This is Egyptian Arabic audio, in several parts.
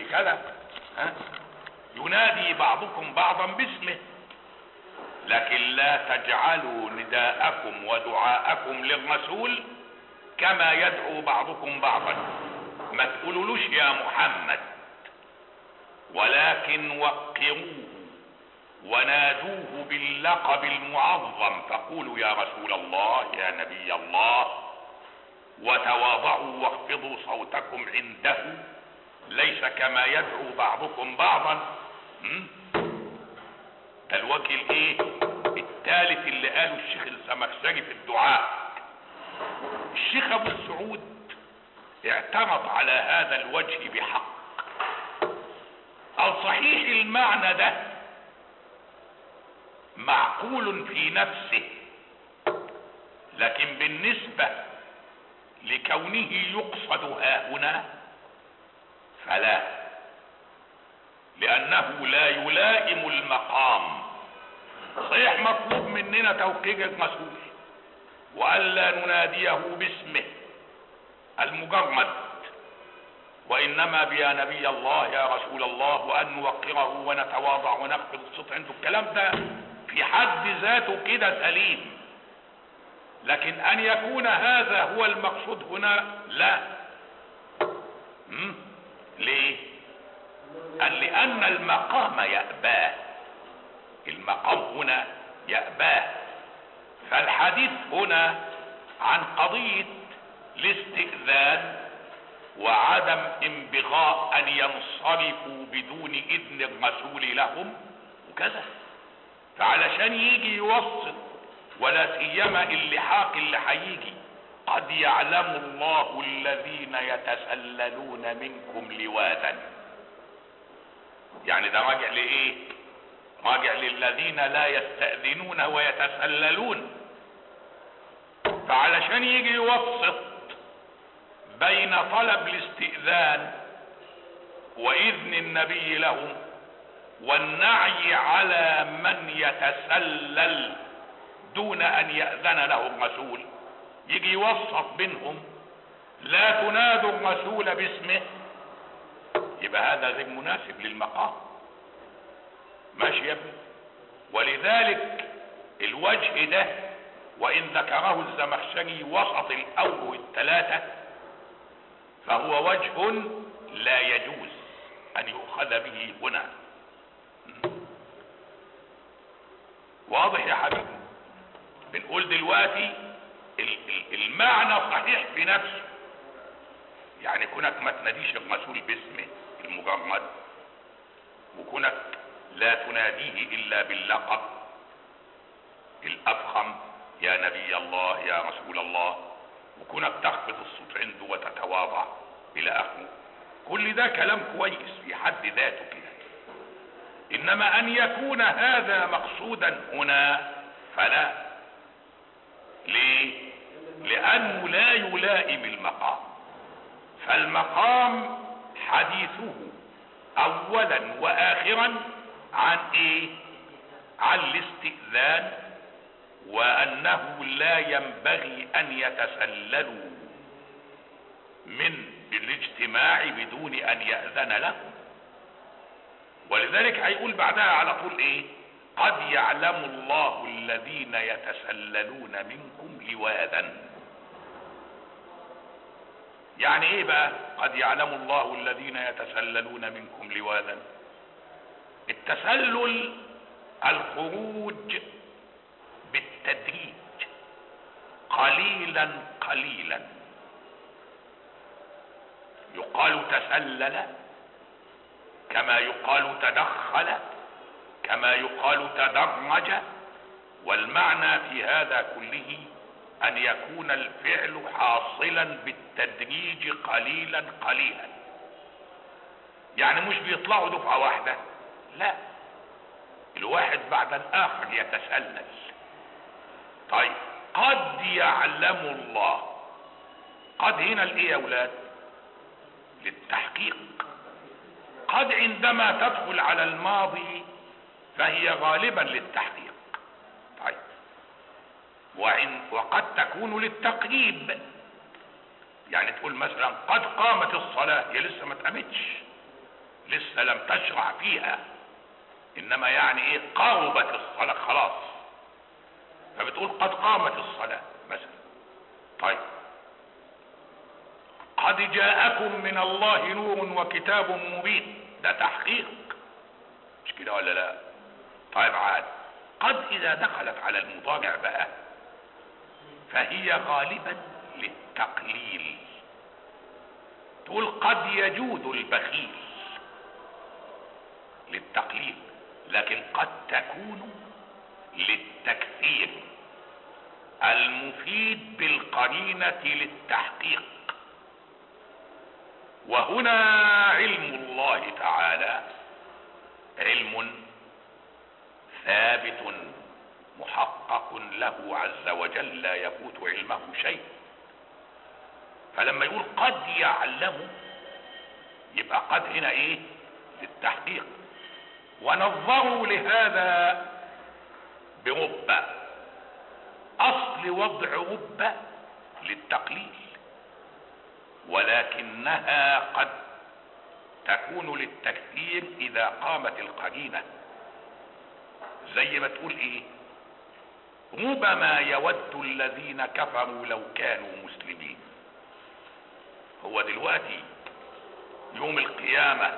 كذا ها ينادي بعضكم بعضا باسمه لكن لا تجعلوا نداءكم ودعاءكم للرسول كما يدعو بعضكم بعضا ما تقولولوش يا محمد ولكن وقروه ونادوه باللقب المعظم فقولوا يا رسول الله يا نبي الله وتواضعوا واخفضوا صوتكم عنده ليس كما يدعو بعضكم بعضا م? ده الوجه الايه الثالث اللي قاله الشيخ الزمخشري في الدعاء الشيخ ابو السعود اعترض على هذا الوجه بحق الصحيح المعنى ده معقول في نفسه لكن بالنسبة لكونه يقصد ها هنا فلا لأنه لا يلائم المقام صحيح مطلوب مننا توقيع الرسول وألا نناديه باسمه المجرد وإنما بيا نبي الله يا رسول الله وأن نوقره ونتواضع ونخفض الصوت عنده الكلام ده في حد ذاته كده سليم لكن أن يكون هذا هو المقصود هنا لا م? ليه؟ قال لأن المقام يأباه المقام هنا يأباه فالحديث هنا عن قضية الاستئذان وعدم انبغاء ان ينصرفوا بدون اذن الرسول لهم وكذا فعلشان يجي يوصل ولا سيما اللحاق اللي هيجي قد يعلم الله الذين يتسللون منكم لواذا يعني ده راجع لايه راجع للذين لا يستأذنون ويتسللون فعلشان يجي يوسط بين طلب الاستئذان واذن النبي لهم والنعي على من يتسلل دون ان يأذن له الرسول يجي يوسط بينهم لا تنادوا الرسول باسمه يبقى هذا غير مناسب للمقام ماشي يا ابني ولذلك الوجه ده وان ذكره الزمخشري وسط الاوجه الثلاثه فهو وجه لا يجوز ان يؤخذ به هنا واضح يا حبيبي بنقول دلوقتي المعنى صحيح في نفسه يعني كونك ما تناديش الرسول باسمه المجرد وكونك لا تناديه الا باللقب الافخم يا نبي الله يا رسول الله وكونك تخفض الصوت عنده وتتواضع الى اخره كل ده كلام كويس في حد ذاته كده انما ان يكون هذا مقصودا هنا فلا ليه لانه لا يلائم المقام فالمقام حديثه اولا واخرا عن ايه عن الاستئذان وانه لا ينبغي ان يتسللوا من الاجتماع بدون ان يأذن له ولذلك هيقول بعدها على طول ايه قد يعلم الله الذين يتسللون منكم لواذا يعني ايه بقى قد يعلم الله الذين يتسللون منكم لواذا التسلل الخروج بالتدريج قليلا قليلا يقال تسلل كما يقال تدخل كما يقال تدرج والمعنى في هذا كله ان يكون الفعل حاصلا بالتدريج قليلا قليلا يعني مش بيطلعوا دفعه واحده لا الواحد بعد الاخر يتسلل طيب قد يعلم الله قد هنا الايه يا اولاد للتحقيق قد عندما تدخل على الماضي فهي غالبا للتحقيق طيب وعن وقد تكون للتقريب يعني تقول مثلا قد قامت الصلاة هي لسه ما اتقامتش لسه لم تشرع فيها انما يعني ايه قربت الصلاة خلاص فبتقول قد قامت الصلاة مثلا طيب قد جاءكم من الله نور وكتاب مبين ده تحقيق مش كده ولا لا طيب عاد قد اذا دخلت على المضارع بقى فهي غالبا للتقليل تقول قد يجود البخيل للتقليل لكن قد تكون للتكثير المفيد بالقرينة للتحقيق وهنا علم الله تعالى علم ثابت محقق له عز وجل لا يفوت علمه شيء فلما يقول قد يعلم يبقى قد هنا ايه للتحقيق ونظروا لهذا بربة اصل وضع ربة للتقليل ولكنها قد تكون للتكثير اذا قامت القرينة زي ما تقول ايه ربما يود الذين كفروا لو كانوا مسلمين هو دلوقتي يوم القيامة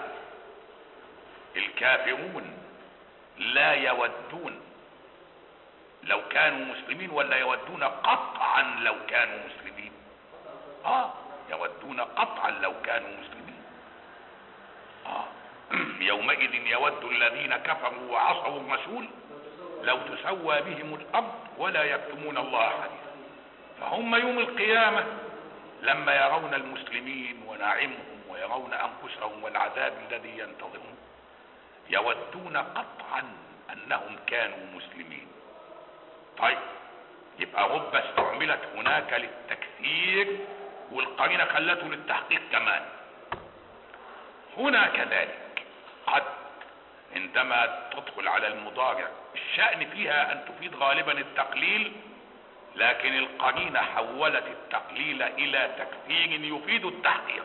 الكافرون لا يودون لو كانوا مسلمين ولا يودون قطعا لو كانوا مسلمين اه يودون قطعا لو كانوا مسلمين اه يومئذ يود الذين كفروا وعصوا الرسول لو تسوى بهم الارض ولا يكتمون الله حديثا فهم يوم القيامة لما يرون المسلمين ونعمهم ويرون انفسهم والعذاب الذي ينتظرهم يودون قطعا انهم كانوا مسلمين طيب يبقى رب استعملت هناك للتكثير والقرينة خلته للتحقيق كمان هنا كذلك قد عندما تدخل على المضارع الشأن فيها ان تفيد غالبا التقليل لكن القرينة حولت التقليل الى تكثير يفيد التحقيق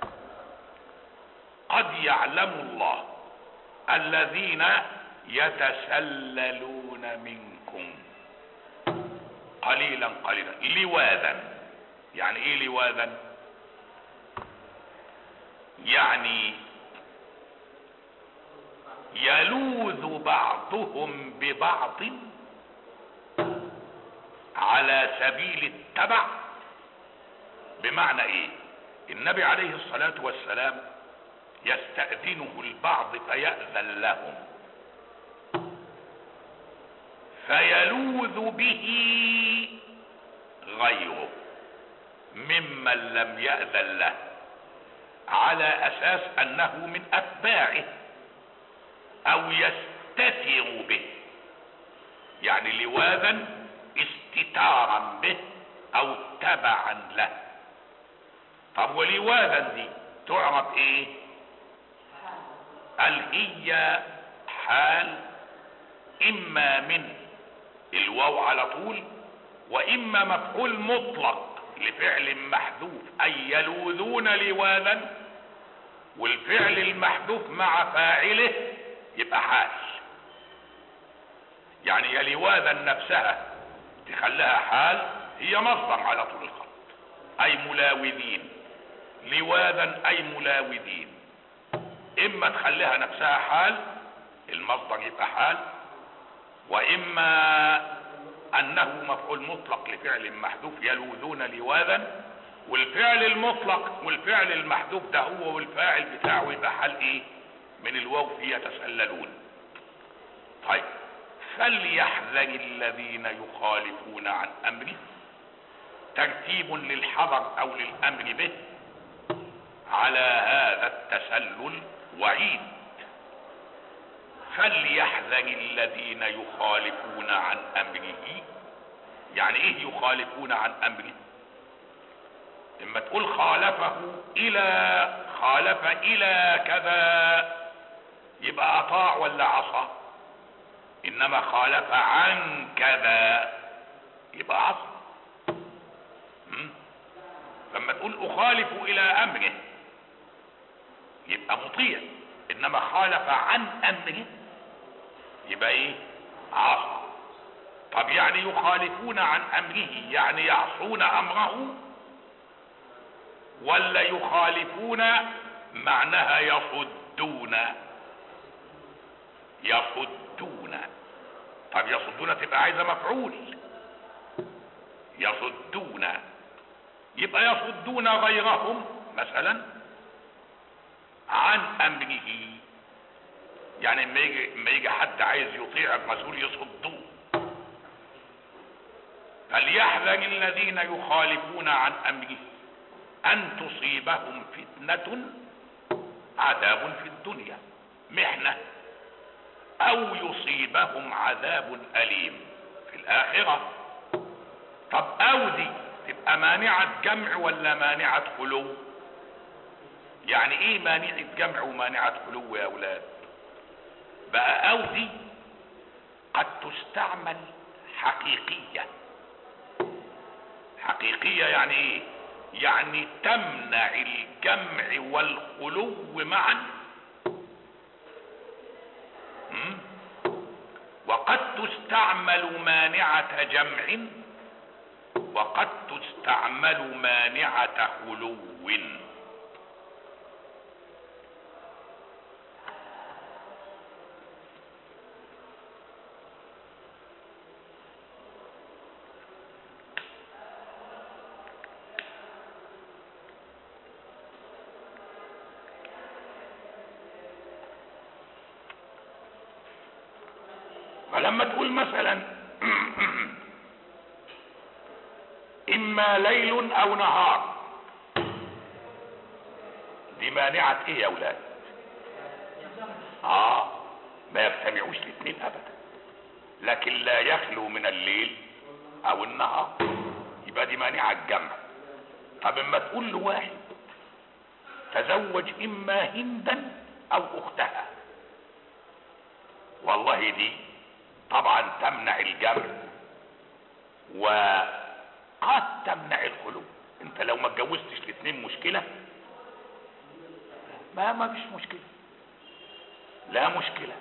قد يعلم الله الذين يتسللون منكم قليلا قليلا لواذا يعني ايه لواذا يعني يلوذ بعضهم ببعض على سبيل التبع بمعنى ايه النبي عليه الصلاة والسلام يستأذنه البعض فيأذن لهم فيلوذ به غيره ممن لم يأذن له على اساس انه من اتباعه او يستتر به يعني لواذا استتارا به او تبعا له طب ولواذا دي تعرف ايه قال هي حال اما من الواو على طول واما مفعول مطلق لفعل محذوف اي يلوذون لواذا والفعل المحذوف مع فاعله يبقى حال يعني يا لواذا نفسها تخليها حال هي مصدر على طول الخط اي ملاوذين لواذا اي ملاوذين اما تخليها نفسها حال المصدر يبقى حال واما انه مفعول مطلق لفعل محذوف يلوذون لواذا والفعل المطلق والفعل المحذوف ده هو والفاعل بتاعه يبقى حال ايه من الواو في يتسللون طيب فليحذر الذين يخالفون عن امره ترتيب للحذر او للامر به على هذا التسلل وعيد فليحذر الذين يخالفون عن امره يعني ايه يخالفون عن امره اما تقول خالفه الى خالف الى كذا يبقى اطاع ولا عصى انما خالف عن كذا يبقى عصى م? لما تقول اخالف الى امره يبقى مطيع انما خالف عن امره يبقى ايه عصى طب يعني يخالفون عن امره يعني يعصون امره ولا يخالفون معناها يصدون يصدون طب يصدون تبقى عايزه مفعول يصدون يبقى يصدون غيرهم مثلا عن امره يعني لما يجي لما يجي حد عايز يطيع المسؤول يصدوه فليحذر الذين يخالفون عن امره ان تصيبهم فتنه عذاب في الدنيا محنه او يصيبهم عذاب اليم في الاخره طب او دي تبقى مانعه جمع ولا مانعه خلو يعني ايه مانعه جمع ومانعه خلو يا اولاد بقى او دي قد تستعمل حقيقيه حقيقيه يعني ايه يعني تمنع الجمع والخلو معا م? وقد تستعمل مانعة جمع وقد تستعمل مانعة خلو فلما تقول مثلا اما ليل او نهار دي مانعة ايه يا اولاد اه ما يجتمعوش الاثنين ابدا لكن لا يخلو من الليل او النهار يبقى دي مانعة جمع طب اما تقول لواحد تزوج اما هندا او اختها والله دي طبعا تمنع الجمع وقد تمنع الخلو انت لو ما اتجوزتش الاثنين مشكله ما ما فيش مشكله لا مشكله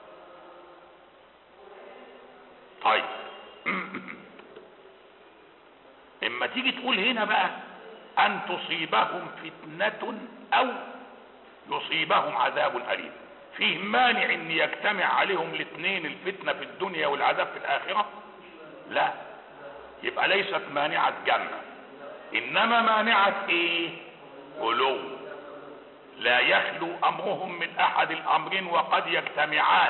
طيب اما تيجي تقول هنا بقى ان تصيبهم فتنه او يصيبهم عذاب اليم فيه مانع ان يجتمع عليهم الاثنين الفتنه في الدنيا والعذاب في الاخره لا يبقى ليست مانعه جمع انما مانعه ايه غلو لا يخلو امرهم من احد الامرين وقد يجتمعان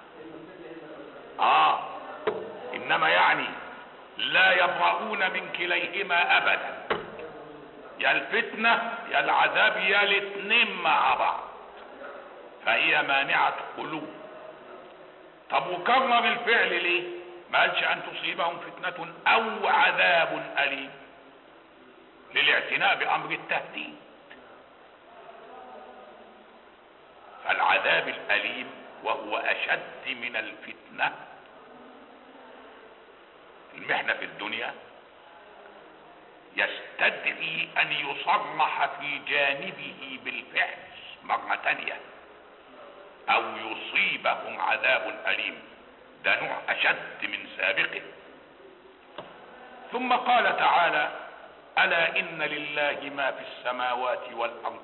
اه انما يعني لا يبرؤون من كليهما ابدا يا الفتنه يا العذاب يا الاثنين مع بعض فهي مانعة خلو طب وكرر الفعل ليه ما قالش ان تصيبهم فتنة او عذاب اليم للاعتناء بامر التهديد فالعذاب الاليم وهو اشد من الفتنة المحنة في الدنيا يستدعي ان يصرح في جانبه بالفعل مرة تانية او يصيبهم عذاب اليم ده نوع اشد من سابقه ثم قال تعالى الا ان لله ما في السماوات والارض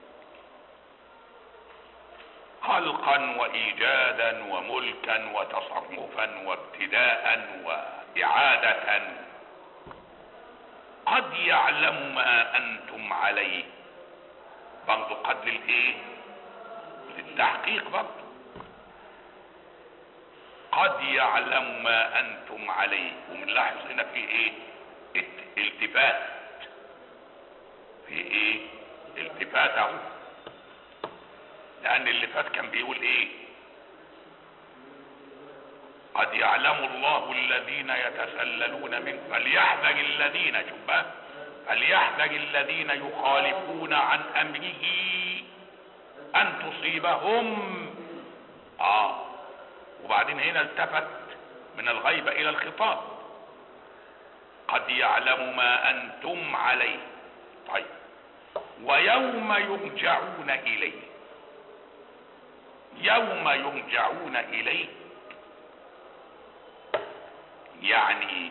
خلقا وايجادا وملكا وتصرفا وابتداء واعاده قد يعلم ما انتم عليه برضو قد للايه للتحقيق برضه قد يعلم ما انتم عليه وبنلاحظ هنا في ايه ات- التفات في ايه التفات اهو لان اللي فات كان بيقول ايه قد يعلم الله الذين يتسللون منكم فليحذر الذين شوف بقى فليحذر الذين يخالفون عن امره ان تصيبهم اه وبعدين هنا التفت من الغيبة الى الخطاب قد يعلم ما انتم عليه طيب ويوم يرجعون اليه يوم يرجعون اليه يعني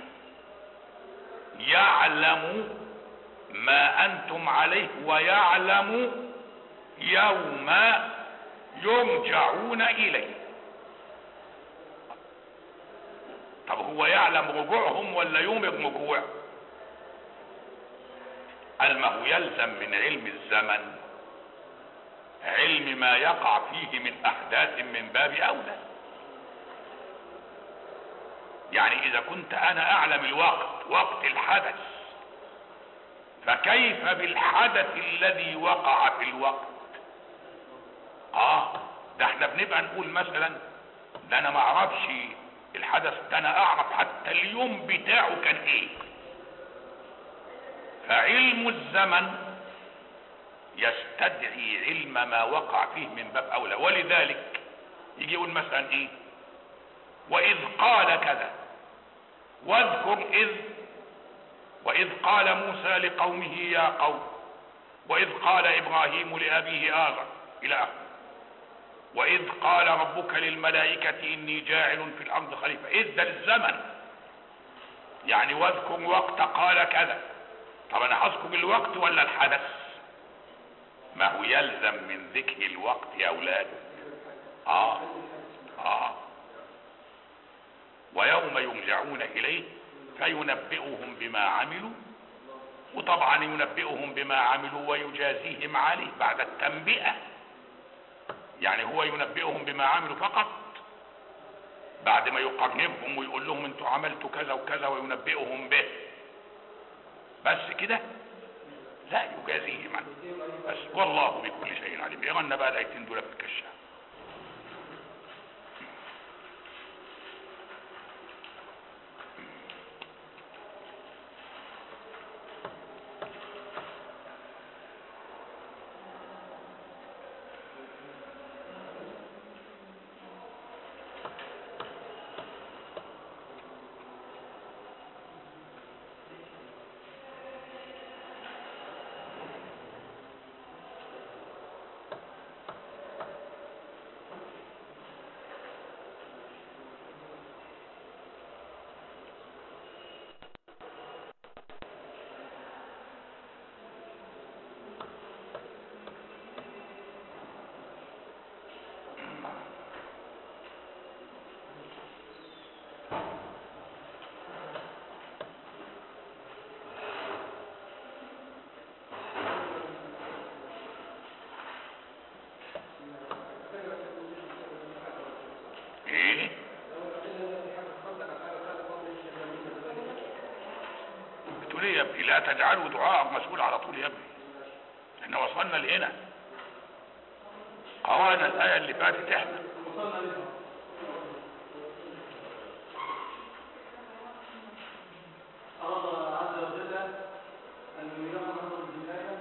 يعلم ما انتم عليه ويعلم يوم يرجعون اليه طب هو يعلم رجوعهم ولا يوم الرجوع قال ما هو يلزم من علم الزمن علم ما يقع فيه من احداث من باب اولى يعني اذا كنت انا اعلم الوقت وقت الحدث فكيف بالحدث الذي وقع في الوقت اه ده احنا بنبقى نقول مثلا ده انا ما اعرفش الحدث ده انا اعرف حتى اليوم بتاعه كان ايه فعلم الزمن يستدعي علم ما وقع فيه من باب اولى ولذلك يجي يقول مثلا ايه واذ قال كذا واذكر اذ واذ قال موسى لقومه يا قوم واذ قال ابراهيم لابيه اذر الى اخره واذ قال ربك للملائكة اني جاعل في الارض خليفة اذ ده للزمن يعني واذكر وقت قال كذا طب انا هذكر الوقت ولا الحدث ما هو يلزم من ذكر الوقت يا اولاد اه اه ويوم يرجعون اليه فينبئهم بما عملوا وطبعا ينبئهم بما عملوا ويجازيهم عليه بعد التنبئه يعني هو ينبئهم بما عملوا فقط بعد ما يقربهم ويقول لهم انتوا عملتوا كذا وكذا وينبئهم به بس كده لا يجازيهم عنه بس والله بكل شيء عليم يغنى بقى الايتين دول في الكشاف ايه بتقول ايه يا ابني لا تجعلوا دعاء مسؤول على طول يا ابني احنا وصلنا لهنا قرانا الايه اللي فاتت احنا أراد عز وجل أن يريهم أمر البداية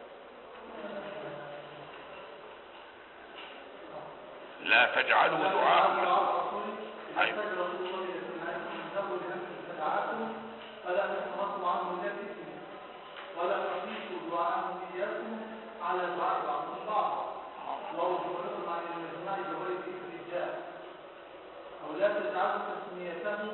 لا تجعلوا دعاء مسؤول إذا أيوة. احتاج رسول الله إلى سماعكم من ذوي الهم فدعاكم فلا تتمرضوا عنه نفسكم ولا تقيسوا دعاءهم إياكم على دعاء بعضكم بعضا ورجوعكم عن المجمع بغير استرجاع أو لا تجعلوا تسميته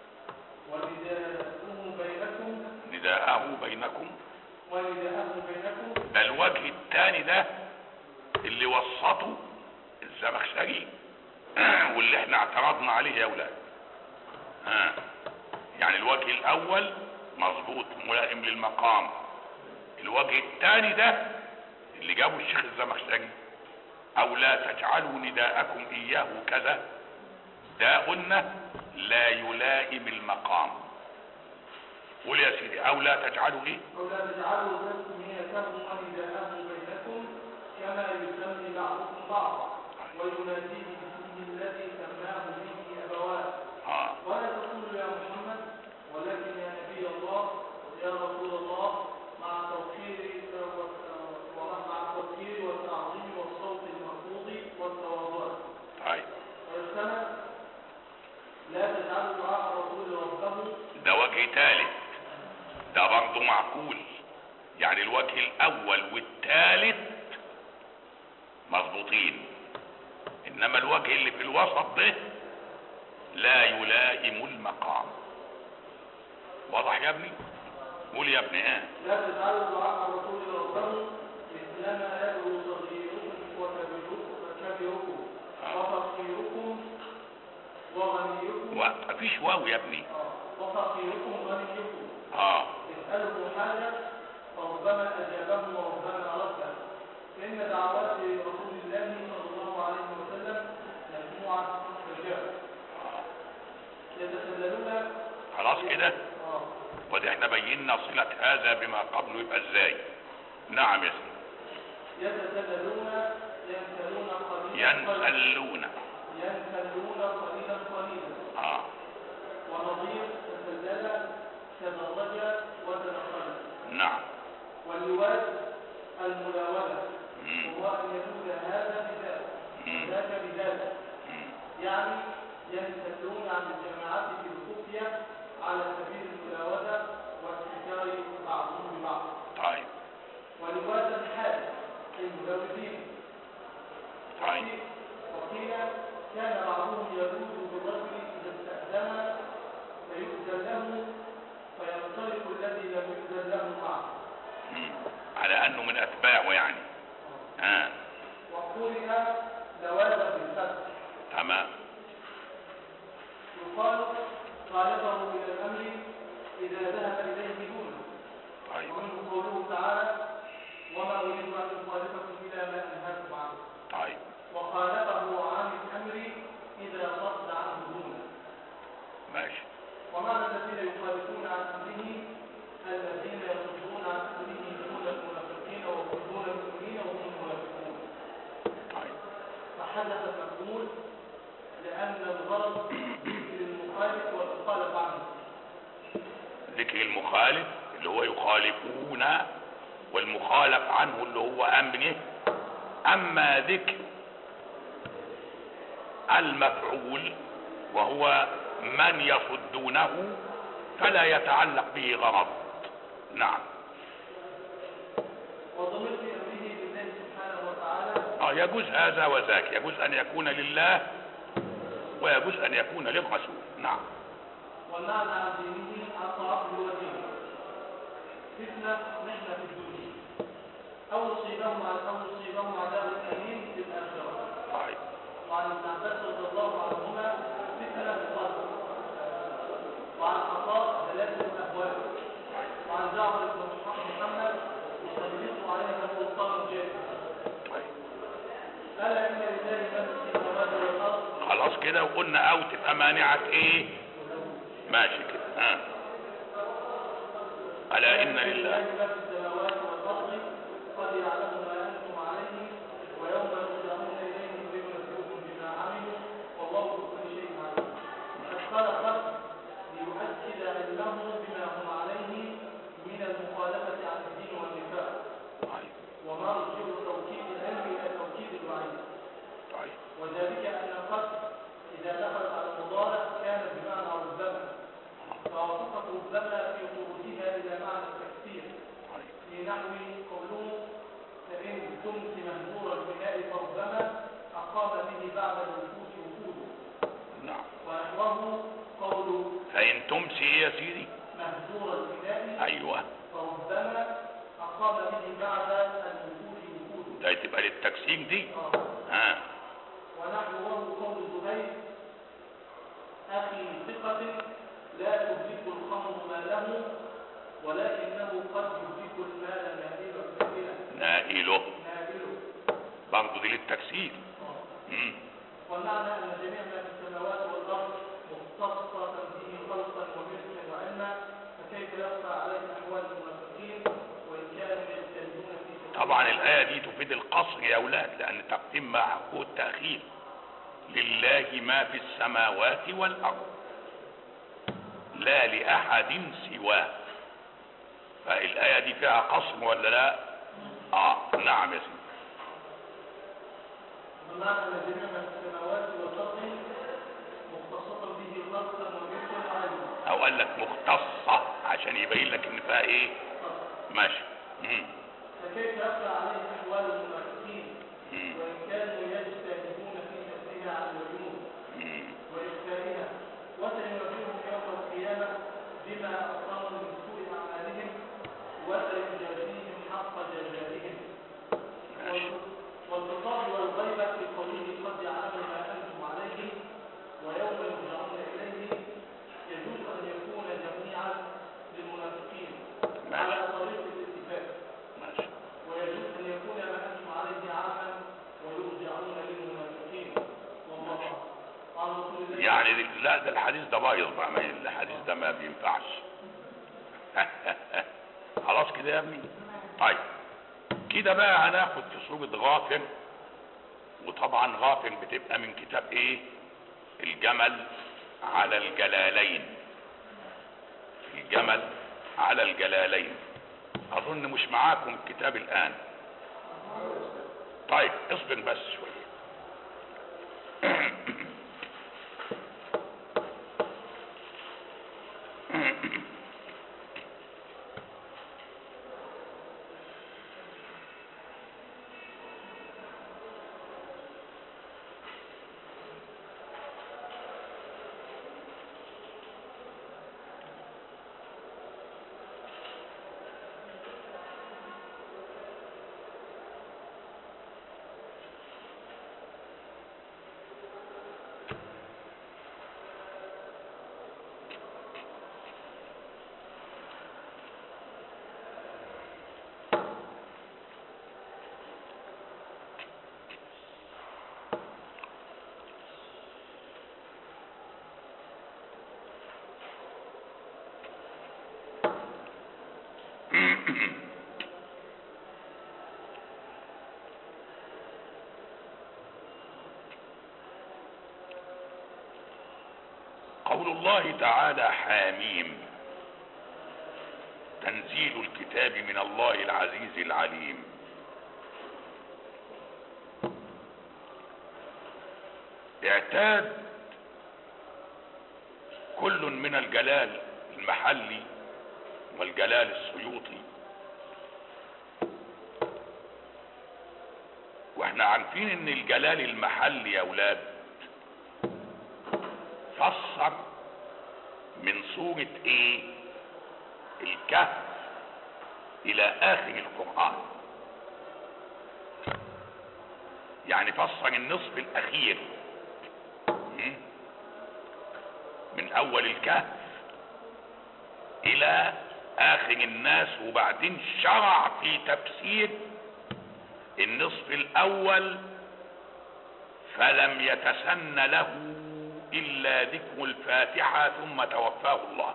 ونداءه بينكم نداءه بينكم ونداءه بينكم ده الوجه الثاني ده اللي وسطه الزمخشري واللي احنا اعترضنا عليه يا اولاد ها يعني الوجه الاول مظبوط ملائم للمقام الوجه الثاني ده اللي جابه الشيخ الزمخشري او لا تجعلوا نداءكم اياه كذا ده قلنا لا يلائم المقام قول يا سيدي او لا تجعلوا ايه أو لا تجعلوا تسميته ونداءه بينكم كما يسمي بعضكم بعضا ويناديه باسمه الذي سماه به أبواه اه ولا تقولوا يا محمد ولكن يا نبي الله يا رسول الله مع التوقير ومع التوقير والتعظيم والصوت المخفوض والتواضع طيب والسند لا تجعلوا دعاء الرسول ربه ده وجه ثالث ده برضه معقول يعني الوجه الاول والثالث مظبوطين انما الوجه اللي في الوسط ده لا يلائم المقام واضح يا ابني قول يا ابني اه لا تجعلوا دعاء الرسول ربكم مثلما يدعو صغيركم وكبيركم وكبيركم وفقيركم وغنيكم و- مفيش واو يا ابني آه. وفقيركم وغنيكم اه اسأله حاجة فربما أجابه وربما رده إن دعوات رسول الله صلى الله عليه وسلم مجموعة رجال يتسللون خلاص كده آه. ودي احنا بينا صلة هذا بما قبله يبقى ازاي نعم يا سيدي يتسللون ينسلون قليلا قليلا ينسلون ينسلون قليلا قليلا اه ونظير تسلل تدرج وتنقل نعم واللواء الملاولة مم. وهو أن يكون هذا بذاك مم. ذاك بذاك مم. يعني ينسلون عن الجماعات في الخفية على سبيل الملاوة واستنكار بعضهم ببعض طيب ولواء الحال المزودين طيب وقيل كان بعضهم يجوز بالرجل إذا استأذن فيؤذن له فينطلق الذي لم يؤذن له معه مم. على انه من اتباعه يعني اه وقرئ لوازم بالفتح تمام يقال خالفه إلى الأمر إذا ذهب إليه دونه طيب ومنه قوله تعالى وما أريد أن أخالفكم إلى ما أنهاكم عنه طيب وخالفه عن الأمر إذا صد عنه دونه ماشي ومعنى الذين يخالفون عن أمره الذين يصدون عن أمره دون المنافقين ويصدون المؤمنين وهم المنافقون طيب فحدث المفعول لأن الغرض ذكر المخالف والمخالف عنه ذكر المخالف اللي هو يخالفون والمخالف عنه اللي هو امنه اما ذكر المفعول وهو من يصدونه فلا يتعلق به غرض نعم وضمير في أمره لله سبحانه وتعالى اه يجوز هذا وذاك يجوز ان يكون لله ويجوز ان يكون للرسول نعم والمعنى عن دينه عن طاعته ودينه فتنة محنة في الدنيا أو يصيبهم أو يصيبهم عذاب أليم في الآخرة طيب وعن ابن عباس رضي الله عنهما فتنة في القلب وعن عطاء ثلاثة أبواب وعن جعفر بن محمد يسلط عليها سلطان جاهل طيب ألا إن لله من في السماوات والأرض خلاص كده وقلنا او تبقى مانعة ايه ماشي كده ها الا ان لله ما في السماوات والأرض قد يعلم ما أنتم عليه ويوم يرجعون إليه فينبئكم بما عملوا والله بكل شيء عليم قد خلق ليؤكد علمه بما هم عليه من المخالفة عن الدين والنفاق طيب ومرجع توكيد العلم إلى توكيد الوعيد طيب وذلك أن القصد إذا دخلت على المضارع كان بمعنى ربما فوافقت ربما في خروجها إلى معنى التكثير طيب في نحو قوله فإن كنت مهجور البناء فربما أقام به بعد الوفود وفوده نعم ونحوه قول فان تمسي إيه يا سيدي مهجور البناء ايوه فربما أقام به بعد الوفود وفوده ده تبقى للتجسيم دي آه. ها ونحوه قول زهير أخي ثقة لا تهلك الخمر ماله ولكنه قد يهلك المال نائله نائله نائله برضه دي للتجسيم آه. مم. والمعنى أن جميع ما في السماوات والأرض مختصة به خلقا وملكا وعلما فكيف يخفى عليه أحوال المنافقين وإن كانوا يجتهدون في سبيل طبعا الله؟ الآية دي تفيد القصر يا أولاد لأن تقديم مع حقوق التأخير لله ما في السماوات والأرض لا لأحد سواه فالآية دي فيها قصر ولا لا؟ آه نعم يا سيدي والمعنى أن جميع ما في السماوات والأرض مختصة به خلقا وملكا وعلما أو قال لك مختصة عشان يبين لك إن فيها إيه؟ ماشي مم. فكيف يخفى عليه أحوال المنافقين مم. وإن كانوا يجتهدون في سبيل لا ده الحديث ده بايظ بقى ما الحديث ده ما بينفعش خلاص كده يا ابني طيب كده بقى هناخد في صورة غافر وطبعا غافر بتبقى من كتاب ايه الجمل على الجلالين الجمل على الجلالين اظن مش معاكم الكتاب الان طيب اصبر بس شوية قول الله تعالى حاميم تنزيل الكتاب من الله العزيز العليم اعتاد كل من الجلال المحلي والجلال السيوطي واحنا عارفين ان الجلال المحلي يا اولاد فسر من سورة ايه الكهف الى اخر القرآن يعني فسر النصف الاخير م? من اول الكهف الى اخر الناس وبعدين شرع في تفسير النصف الاول فلم يتسن له الا ذكر الفاتحة ثم توفاه الله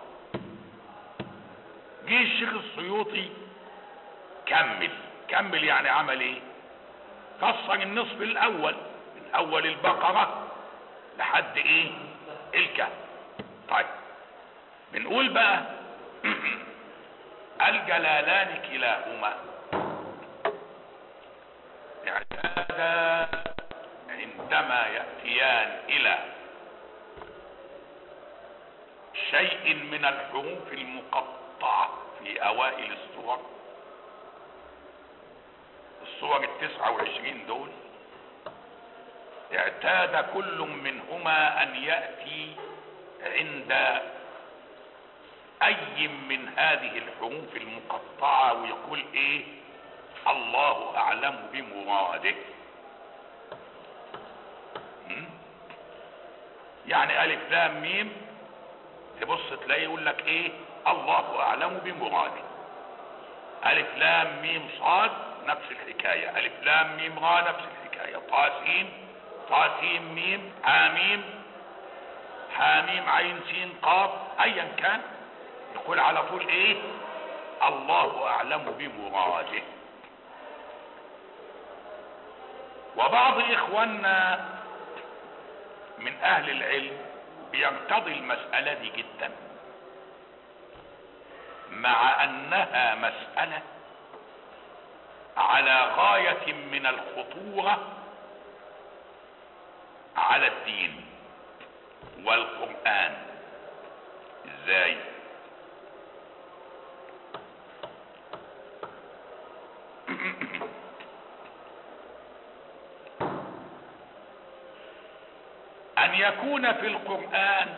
جه الشيخ السيوطي كمل كمل يعني عمل ايه فسر النصف الاول من اول البقرة لحد ايه الكهف طيب بنقول بقى الجلالان كلاهما اعتادا عندما يأتيان الى شيء من الحروف المقطعة في اوائل السور السور التسعة وعشرين دول اعتاد كل منهما ان يأتي عند اي من هذه الحروف المقطعة ويقول ايه الله اعلم بمراده م? يعني الف لام ميم تبص تلاقيه يقول لك ايه الله اعلم بمراده الف لام ميم صاد نفس الحكاية الف لام ميم را نفس الحكاية طاسين طاسين ميم حاميم حاميم عين سين قاف ايا كان يقول على طول ايه الله اعلم بمراده وبعض اخواننا من اهل العلم بيرتضي المسألة دي جدا مع انها مسألة على غاية من الخطورة على الدين والقرآن ازاي ان يكون في القرآن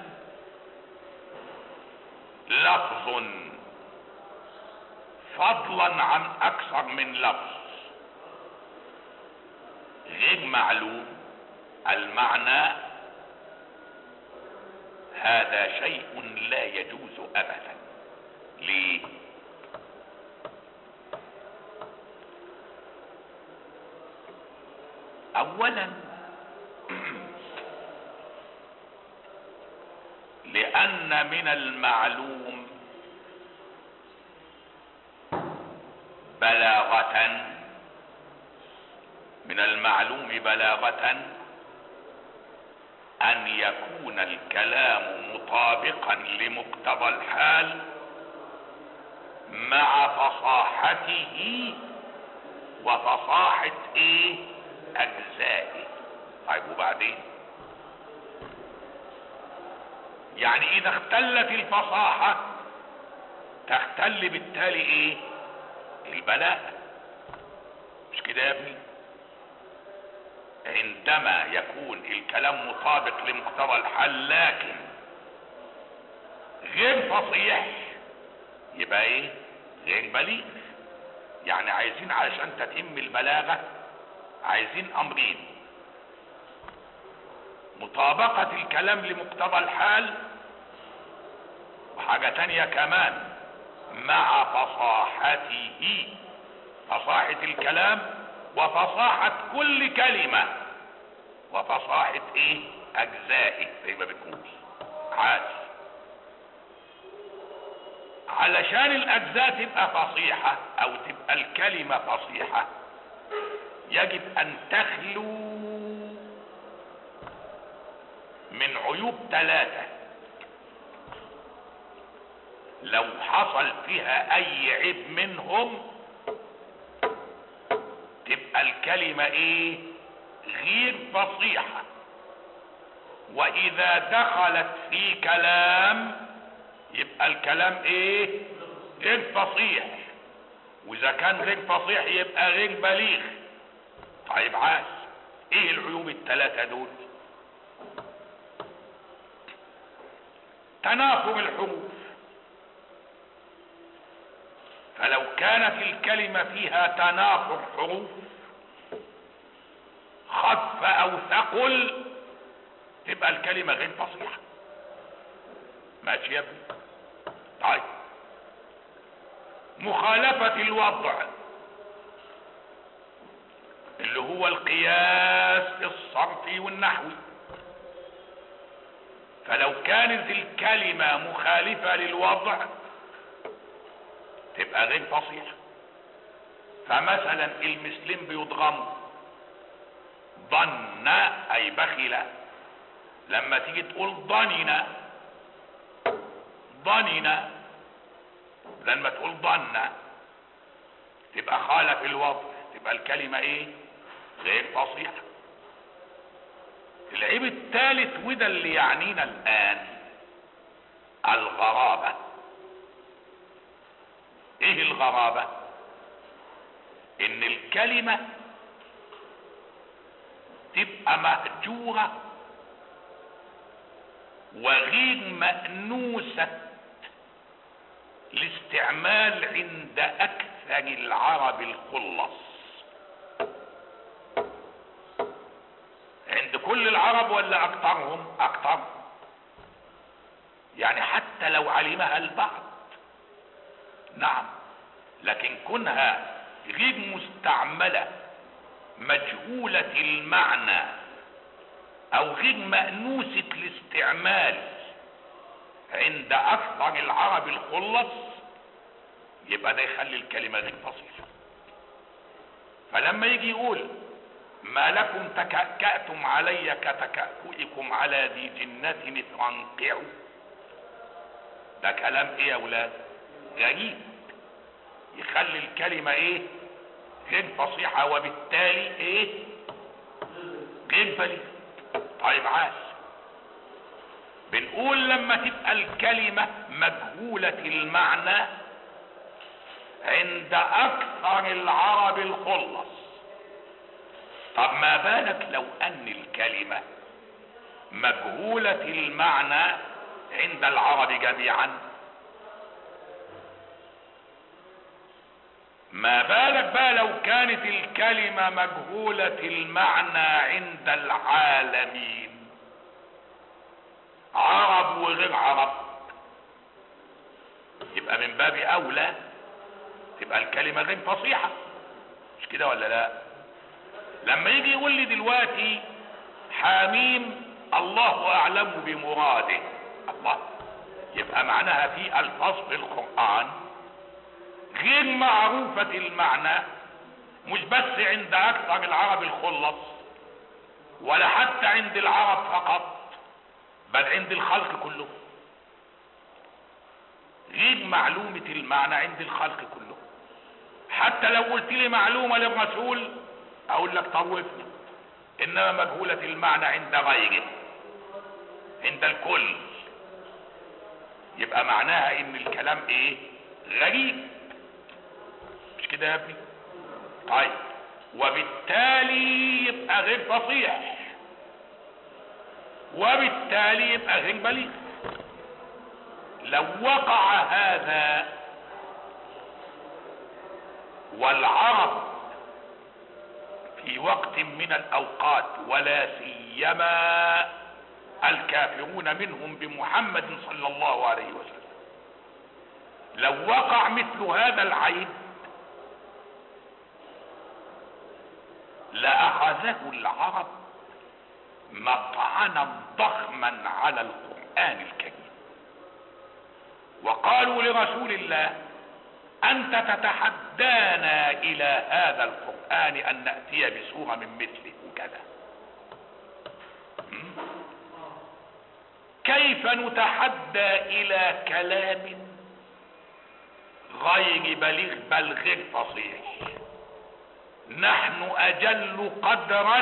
لفظ فضلا عن اكثر من لفظ غير معلوم المعنى هذا شيء لا يجوز ابدا ليه اولا أن من المعلوم بلاغة من المعلوم بلاغة أن يكون الكلام مطابقا لمقتضى الحال مع فصاحته وفصاحة ايه اجزائه طيب وبعدين يعني اذا اختلت الفصاحة تختل بالتالي ايه البلاء مش كده يا ابني عندما يكون الكلام مطابق لمقتضى الحال لكن غير فصيح يبقى ايه غير بليغ يعني عايزين علشان تتم البلاغة عايزين امرين مطابقة الكلام لمقتضى الحال وحاجة تانية كمان مع فصاحته فصاحة الكلام وفصاحة كل كلمة وفصاحة ايه اجزائه زي ما بتقول عادي علشان الاجزاء تبقى فصيحة او تبقى الكلمة فصيحة يجب ان تخلو من عيوب ثلاثة لو حصل فيها اي عيب منهم تبقى الكلمة ايه غير فصيحة واذا دخلت في كلام يبقى الكلام ايه غير فصيح واذا كان غير فصيح يبقى غير بليغ طيب عاش ايه العيوب الثلاثة دول تنافر الحروف فلو كانت الكلمة فيها تنافر حروف خف او ثقل تبقى الكلمة غير فصيحة ماشي يا ابني طيب مخالفة الوضع اللي هو القياس الصرفي والنحوي فلو كانت الكلمة مخالفة للوضع تبقى غير فصيحة فمثلا المسلم بيضغم ظن اي بخل لما تيجي تقول ضنن ضنن لما تقول ظن تبقى خالف الوضع تبقى الكلمة ايه غير فصيحة العيب الثالث وده اللي يعنينا الان الغرابة ايه الغرابة ان الكلمة تبقى مهجورة وغير مأنوسة الاستعمال عند اكثر العرب الخلص عند كل العرب ولا اكثرهم اكثرهم يعني حتى لو علمها البعض نعم لكن كونها غير مستعملة مجهولة المعنى او غير مأنوسة الاستعمال عند اكثر العرب الخلص يبقى ده يخلي الكلمة غير فصيحة فلما يجي يقول ما لكم تكأكأتم علي كتكأكئكم على ذي جنة اترنقعوا ده كلام ايه يا ولاد غريب يخلي الكلمة ايه غير فصيحة وبالتالي ايه غير بليغ طيب عاش بنقول لما تبقى الكلمة مجهولة المعنى عند اكثر العرب الخلص طب ما بالك لو ان الكلمة مجهولة المعنى عند العرب جميعا ما بالك بقى لو كانت الكلمة مجهولة المعنى عند العالمين عرب وغير عرب يبقى من باب اولى تبقى الكلمة غير فصيحة مش كده ولا لا لما يجي يقول لي دلوقتي حاميم الله اعلم بمراده الله يبقى معناها في الفاظ في القرآن غير معروفة المعنى مش بس عند اكثر العرب الخلص ولا حتى عند العرب فقط بل عند الخلق كله غير معلومة المعنى عند الخلق كله حتى لو قلت لي معلومة للرسول اقول لك طوفني انما مجهولة المعنى عند غيره عند الكل يبقى معناها ان الكلام ايه غريب مش كده يا ابني طيب وبالتالي يبقى غير فصيح وبالتالي يبقى غير بليغ لو وقع هذا والعرب في وقت من الاوقات ولا سيما الكافرون منهم بمحمد صلى الله عليه وسلم لو وقع مثل هذا العيب لاخذه العرب مطعنا ضخما على القران الكريم وقالوا لرسول الله انت تتحدانا الى هذا القران ان ناتي بسوره من مثله كذا كيف نتحدى الى كلام غير بليغ بل غير فصيح نحن اجل قدرا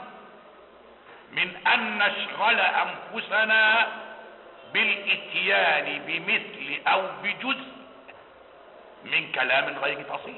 من ان نشغل انفسنا بالاتيان بمثل او بجزء من كلام غير فصيح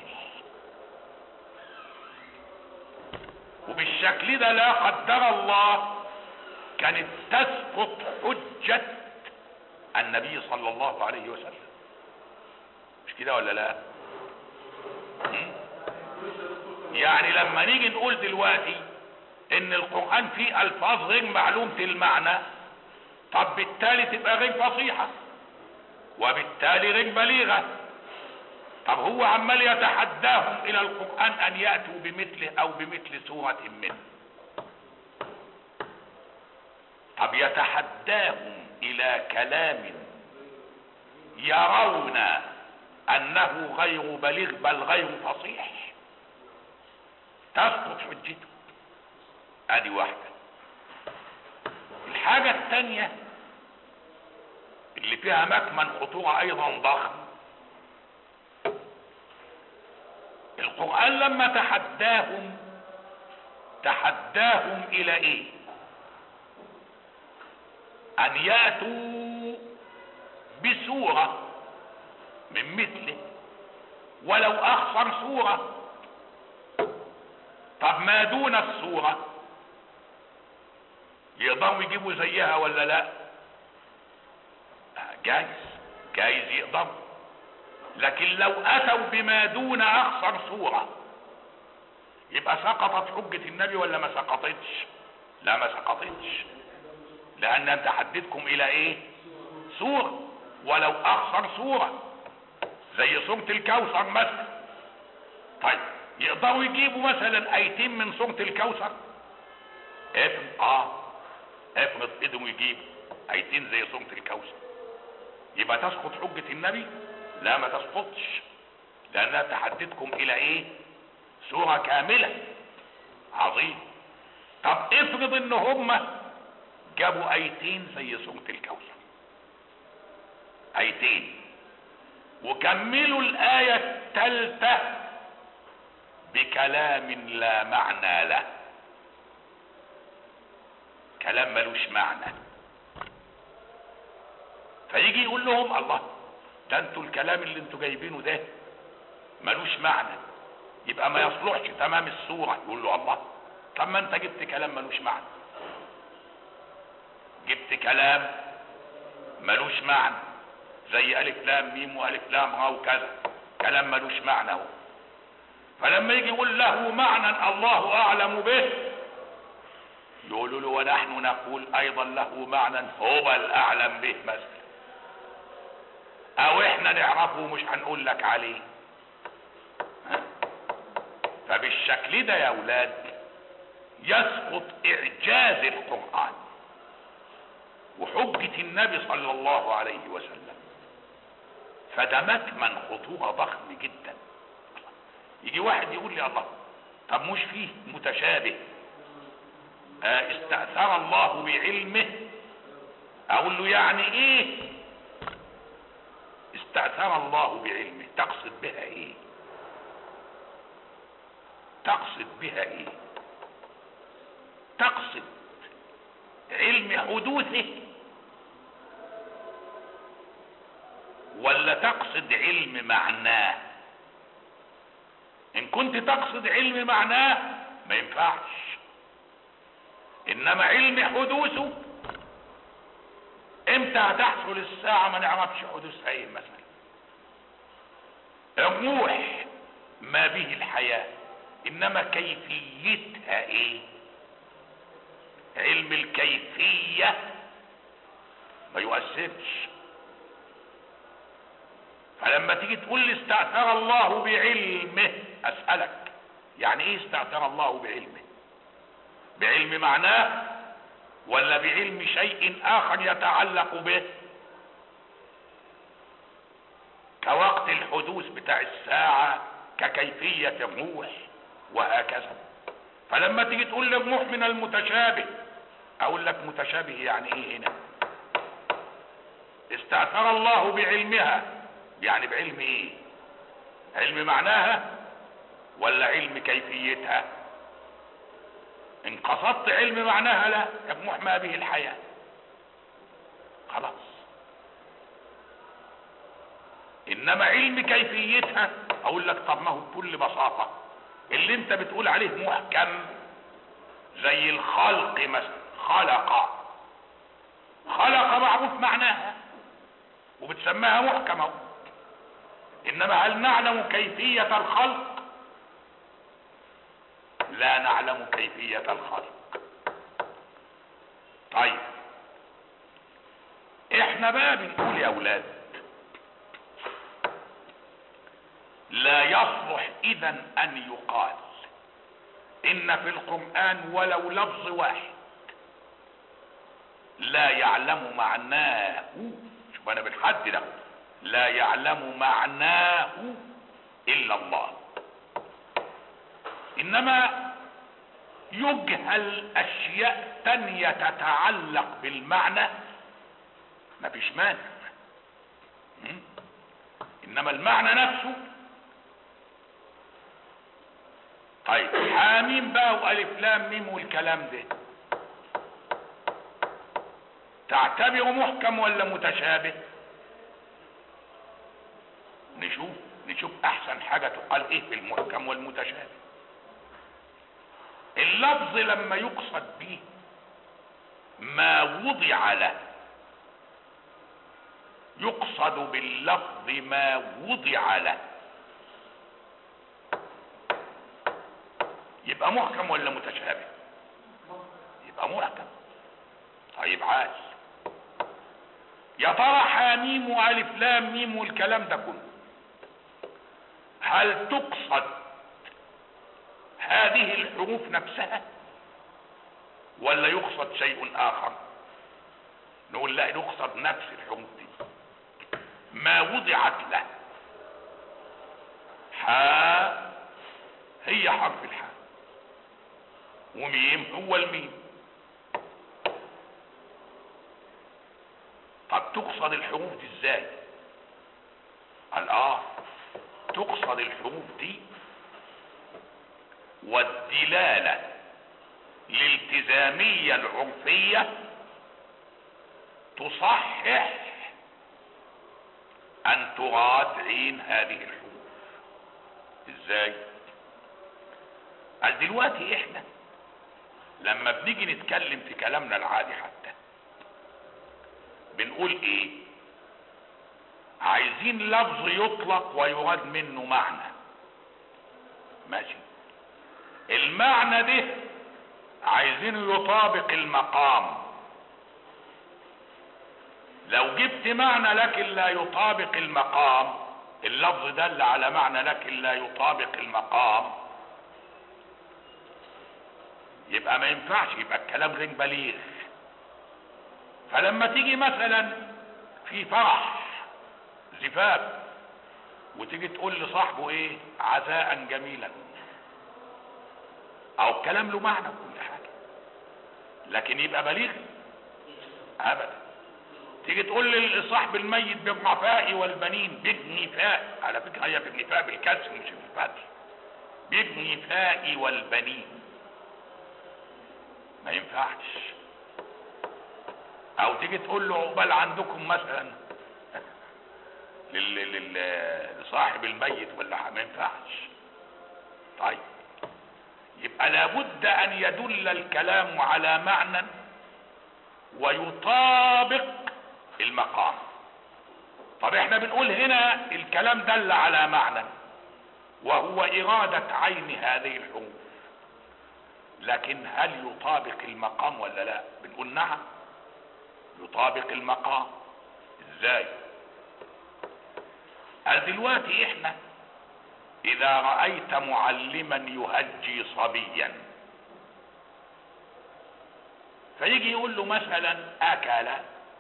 وبالشكل ده لا قدر الله كانت تسقط حجة النبي صلى الله عليه وسلم مش كده ولا لا م? يعني لما نيجي نقول دلوقتي ان القرآن فيه الفاظ غير معلومة المعنى طب بالتالي تبقى غير فصيحة وبالتالي غير بليغة طب هو عمال يتحداهم الى القرآن ان يأتوا بمثله او بمثل سورة منه طب يتحداهم الى كلام يرون انه غير بليغ بل غير فصيح تسقط حجته ادي واحدة الحاجة الثانية اللي فيها مكمن خطورة ايضا ضخم القرآن لما تحداهم تحداهم الى ايه ان ياتوا بسوره من مثله ولو اخصر سوره طب ما دون السوره يقدروا يجيبوا زيها ولا لا جايز جايز يقدروا لكن لو اتوا بما دون اخصر سوره يبقى سقطت حجه النبي ولا ما سقطتش لا ما سقطتش لان انت حددكم الى ايه سورة ولو اخسر سورة زي سورة الكوثر مثلا طيب يقدروا يجيبوا مثلا ايتين من سورة الكوثر افرض اه افرض قدروا يجيبوا ايتين زي سورة الكوثر يبقى تسقط حجة النبي لا ما تسقطش لانها تحددكم الى ايه سورة كاملة عظيم طب افرض ان هم جابوا ايتين زي سورة الكوثر ايتين وكملوا الآية الثالثة بكلام لا معنى له كلام ملوش معنى فيجي يقول لهم الله ده انتوا الكلام اللي انتوا جايبينه ده ملوش معنى يبقى ما يصلحش تمام الصورة يقول له الله طب ما انت جبت كلام ملوش معنى جبت كلام ملوش معنى زي الف لام ميم والف لام را وكذا كلام ملوش معنى هو فلما يجي يقول له معنى الله اعلم به يقولوا له ونحن نقول ايضا له معنى هو الاعلم به مثلا او احنا نعرفه ومش هنقول لك عليه ها؟ فبالشكل ده يا اولاد يسقط اعجاز القران وحجة النبي صلى الله عليه وسلم فده مكمن خطوره ضخم جدا يجي واحد يقول لي الله طب مش فيه متشابه آه استأثر الله بعلمه اقول له يعني ايه استأثر الله بعلمه تقصد بها ايه تقصد بها ايه تقصد علم حدوثه ولا تقصد علم معناه ان كنت تقصد علم معناه ما ينفعش انما علم حدوثه امتى هتحصل الساعة ما نعرفش حدوثها ايه مثلا الروح ما به الحياة انما كيفيتها ايه علم الكيفية ما يؤثرش فلما تيجي تقول لي استأثر الله بعلمه اسألك يعني ايه استأثر الله بعلمه بعلم معناه ولا بعلم شيء اخر يتعلق به كوقت الحدوث بتاع الساعة ككيفية الروح وهكذا فلما تيجي تقول لي الروح من المتشابه اقول لك متشابه يعني ايه هنا استأثر الله بعلمها يعني بعلم ايه علم معناها ولا علم كيفيتها ان قصدت علم معناها لا يجمح ما به الحياة خلاص انما علم كيفيتها اقول لك طب ما هو بكل بساطة اللي انت بتقول عليه محكم زي الخلق مثلا خلق خلق معروف معناها وبتسميها محكمة انما هل نعلم كيفية الخلق لا نعلم كيفية الخلق طيب احنا بقى بنقول يا اولاد لا يصلح اذا ان يقال ان في القرآن ولو لفظ واحد لا يعلم معناه شوف انا بنحدد لا يعلم معناه الا الله انما يجهل اشياء تانية تتعلق بالمعنى ما فيش مانع انما المعنى نفسه طيب حاميم بقى والف لام ميم والكلام ده تعتبر محكم ولا متشابه نشوف نشوف احسن حاجة تقال ايه في المحكم والمتشابه اللفظ لما يقصد به ما وضع له يقصد باللفظ ما وضع له يبقى محكم ولا متشابه يبقى محكم طيب عاش يا ترى حاميم والف لام ميم والكلام ده كله هل تقصد هذه الحروف نفسها ولا يقصد شيء اخر نقول لا يقصد نفس الحروف دي ما وضعت له حاء هي حرف الحاء وميم هو الميم طب تقصد الحروف دي ازاي قال اه تقصد الحروف دي والدلالة الالتزامية العرفية تصحح ان تراد عين هذه الحروف ازاي قال دلوقتي احنا لما بنيجي نتكلم في كلامنا العادي حتى بنقول ايه عايزين لفظ يطلق ويراد منه معنى ماشي المعنى ده عايزينه يطابق المقام لو جبت معنى لكن لا يطابق المقام اللفظ دل على معنى لكن لا يطابق المقام يبقى ما ينفعش يبقى الكلام غير بليغ فلما تيجي مثلا في فرح زفاف وتيجي تقول لصاحبه ايه عزاء جميلا او الكلام له معنى وكل حاجه لكن يبقى بليغ ابدا تيجي تقول لصاحب الميت بالرفاء والبنين بالنفاء على فكره هي بالنفاء بالكسر مش بالفتح بالنفاء والبنين ما ينفعش او تيجي تقول له عقبال عندكم مثلا لل... لل... لصاحب الميت ولا ح- ما ينفعش طيب يبقى لابد ان يدل الكلام على معنى ويطابق المقام طب احنا بنقول هنا الكلام دل على معنى وهو ارادة عين هذه الحروف لكن هل يطابق المقام ولا لا بنقول نعم يطابق المقام ازاي قال دلوقتي احنا اذا رأيت معلما يهجي صبيا فيجي يقول له مثلا اكل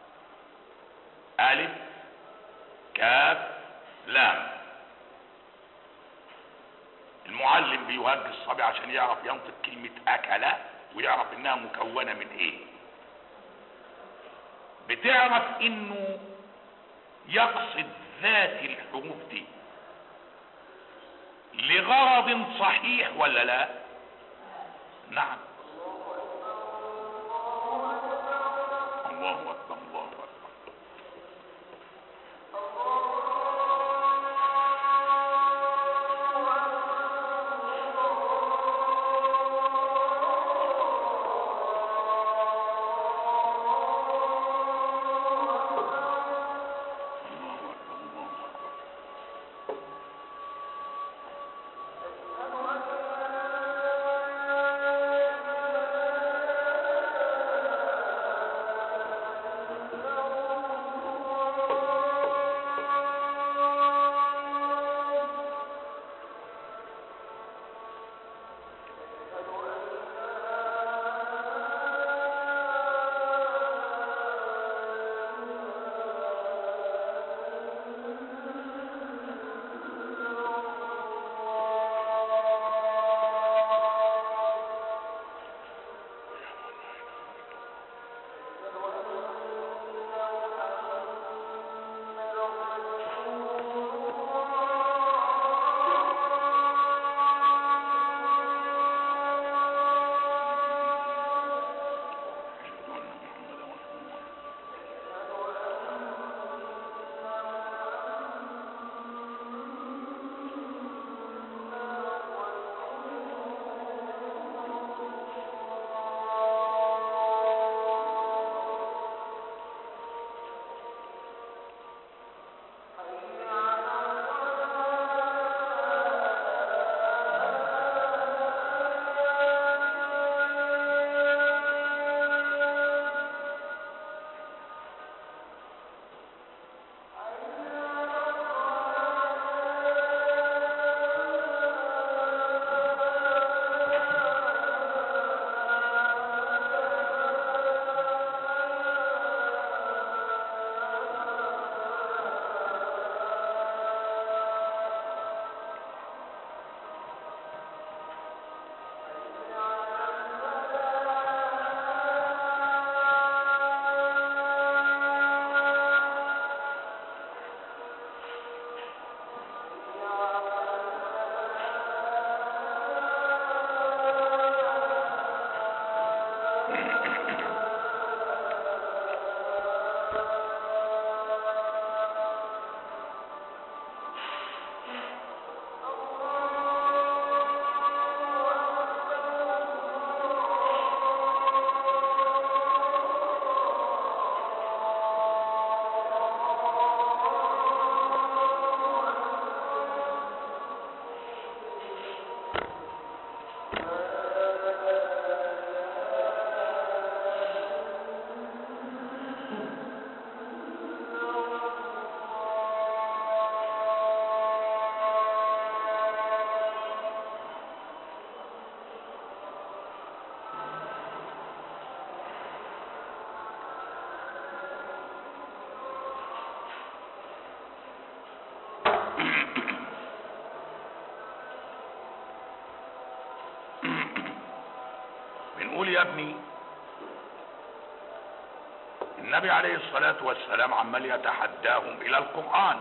الف كاف لام المعلم بيهجي الصبي عشان يعرف ينطق كلمة اكل ويعرف انها مكونة من ايه بتعرف انه يقصد ذات الحروف دي لغرض صحيح ولا لا نعم الله اكبر الله اكبر الله اكبر الله اكبر أشهد أن محمدا رسول الله يا ابني النبي عليه الصلاة والسلام عمال يتحداهم الى القرآن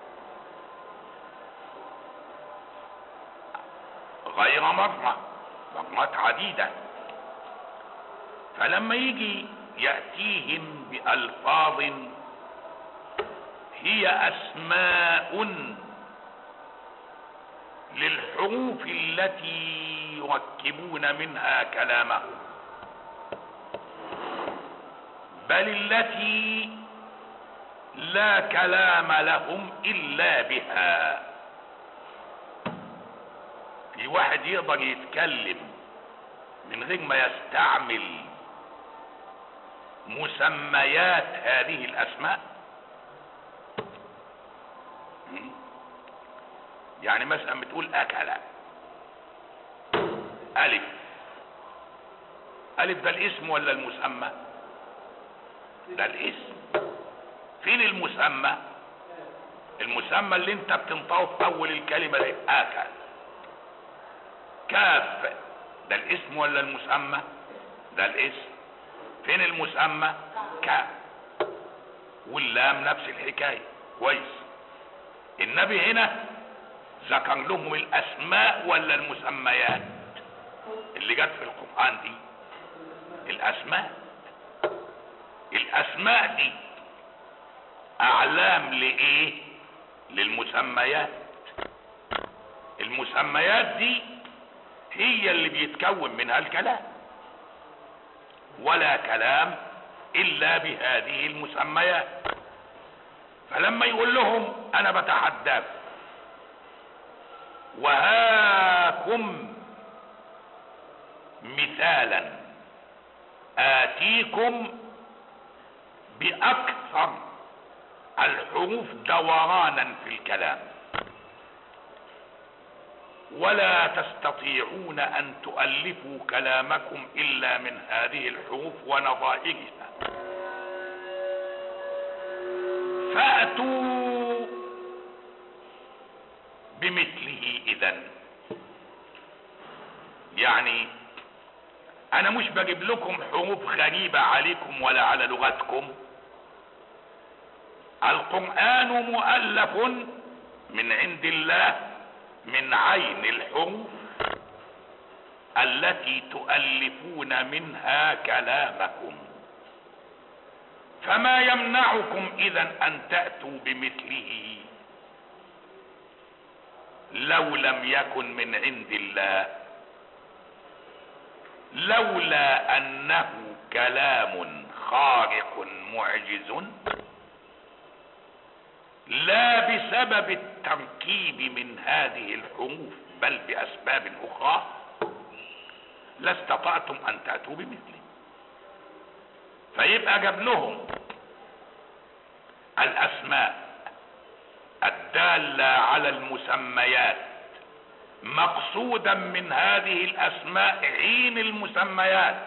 غير مرة مرات عديدة فلما يجي يأتيهم بألفاظ هي أسماء للحروف التي يركبون منها كلامه بل التي لا كلام لهم إلا بها في واحد يقدر يتكلم من غير ما يستعمل مسميات هذه الاسماء م? يعني مثلا بتقول اكل الف الف ده الاسم ولا المسمى ده الاسم فين المسمى المسمى اللي انت بتنطقه في اول الكلمه ده اكل كاف ده الاسم ولا المسمى ده الاسم فين المسمى كاف واللام نفس الحكايه كويس النبي هنا ذكر لهم الاسماء ولا المسميات اللي جت في القران دي الاسماء الاسماء دي اعلام لايه للمسميات المسميات دي هي اللي بيتكون منها الكلام ولا كلام الا بهذه المسميات فلما يقول لهم انا بتحداكم وهاكم مثالا اتيكم باكثر الحروف دورانا في الكلام ولا تستطيعون ان تؤلفوا كلامكم الا من هذه الحروف ونظائرها فاتوا بمثله اذا يعني انا مش بجيب لكم حروف غريبة عليكم ولا على لغتكم القرآن مؤلف من عند الله من عين الحروف التي تؤلفون منها كلامكم فما يمنعكم اذا ان تأتوا بمثله لو لم يكن من عند الله لولا انه كلام خارق معجز لا بسبب التركيب من هذه الحروف بل باسباب اخرى لاستطعتم ان تاتوا بمثله فيبقى جاب لهم الاسماء الداله على المسميات مقصودا من هذه الاسماء عين المسميات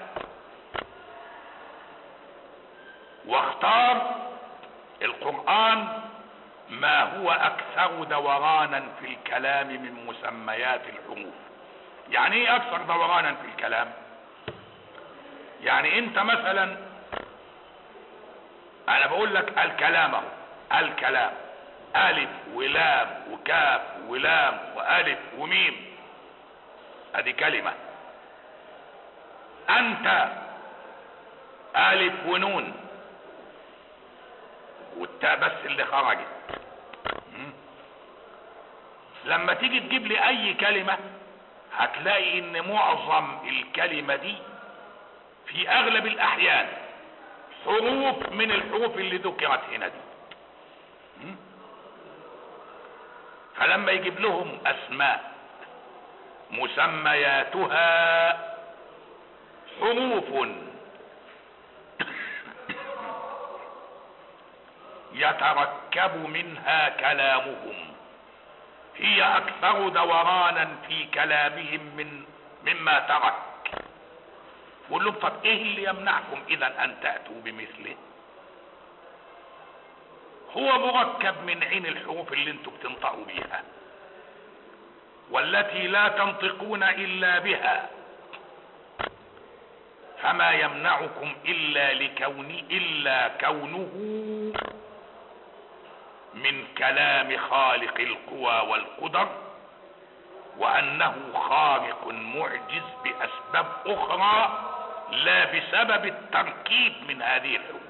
واختار القران ما هو اكثر دورانا في الكلام من مسميات الحروف يعني ايه اكثر دورانا في الكلام يعني انت مثلا انا بقول لك الكلام اهو الكلام الف ولام وكاف ولام والف وميم ادي كلمة انت الف ونون والتاء بس اللي خرجت لما تيجي تجيب لي اي كلمة هتلاقي ان معظم الكلمة دي في اغلب الاحيان حروف من الحروف اللي ذكرت هنا دي فلما يجيب لهم اسماء مسمياتها حروف يتركب منها كلامهم هي اكثر دورانا في كلامهم من مما ترك قول لهم طب ايه اللي يمنعكم اذا ان تاتوا بمثله هو مركب من عين الحروف اللي انتم بتنطقوا بيها والتي لا تنطقون الا بها فما يمنعكم الا لكون الا كونه من كلام خالق القوى والقدر وانه خارق معجز باسباب اخرى لا بسبب التركيب من هذه الحروف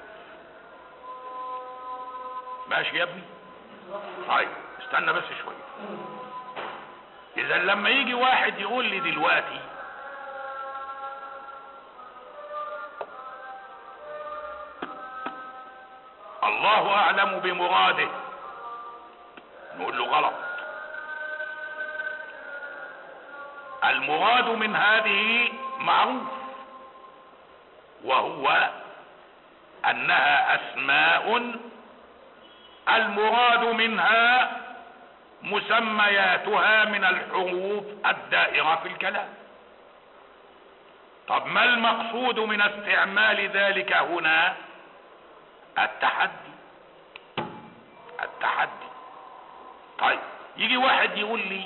ماشي يا ابني طيب استنى بس شويه اذا لما يجي واحد يقول لي دلوقتي الله اعلم بمراده نقول له غلط المراد من هذه معروف وهو انها اسماء المراد منها مسمياتها من الحروف الدائرة في الكلام طب ما المقصود من استعمال ذلك هنا التحدي التحدي طيب يجي واحد يقول لي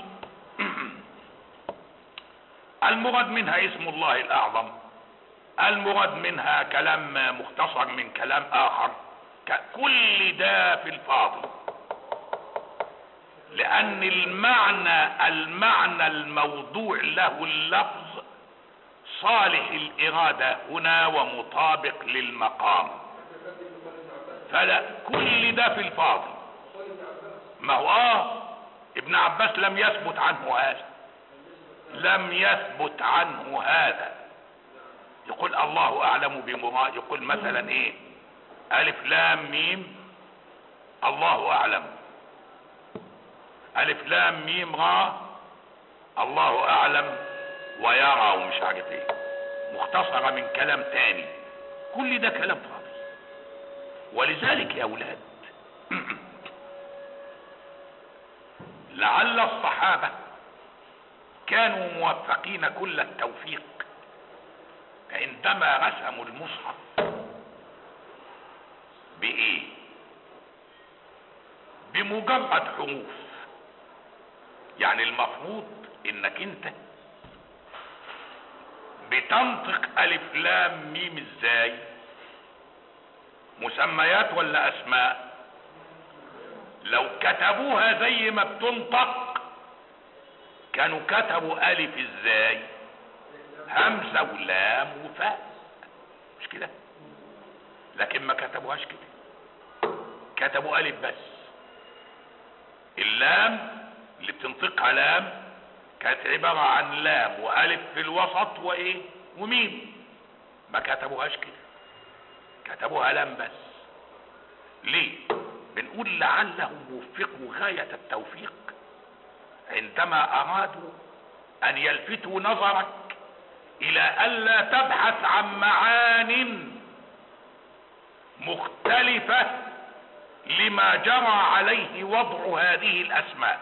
المراد منها اسم الله الاعظم المراد منها كلام مختصر من كلام اخر كل ده في الفاضل لان المعنى المعنى الموضوع له اللفظ صالح الاراده هنا ومطابق للمقام فلا كل ده في الفاضل ما هو اه ابن عباس لم يثبت عنه هذا لم يثبت عنه هذا يقول الله اعلم بمراد يقول مثلا ايه الف لام ميم الله اعلم الف لام ميم را الله اعلم ويرى ومش عارف ايه مختصرة من كلام تاني كل ده كلام فاضي ولذلك يا اولاد لعل الصحابة كانوا موفقين كل التوفيق عندما رسموا المصحف بايه بمجرد حروف يعني المفروض انك انت بتنطق الف لام ميم ازاي مسميات ولا اسماء لو كتبوها زي ما بتنطق كانوا كتبوا الف ازاي همزه ولام وفاء مش كده لكن ما كتبوهاش كده كتبوا الف بس اللام اللي بتنطقها لام كانت عبارة عن لام والف في الوسط وايه وميم ما كتبوهاش كده كتبوها لام بس ليه بنقول لعلهم وفقوا غاية التوفيق عندما ارادوا ان يلفتوا نظرك الى الا تبحث عن معان مختلفة لما جرى عليه وضع هذه الاسماء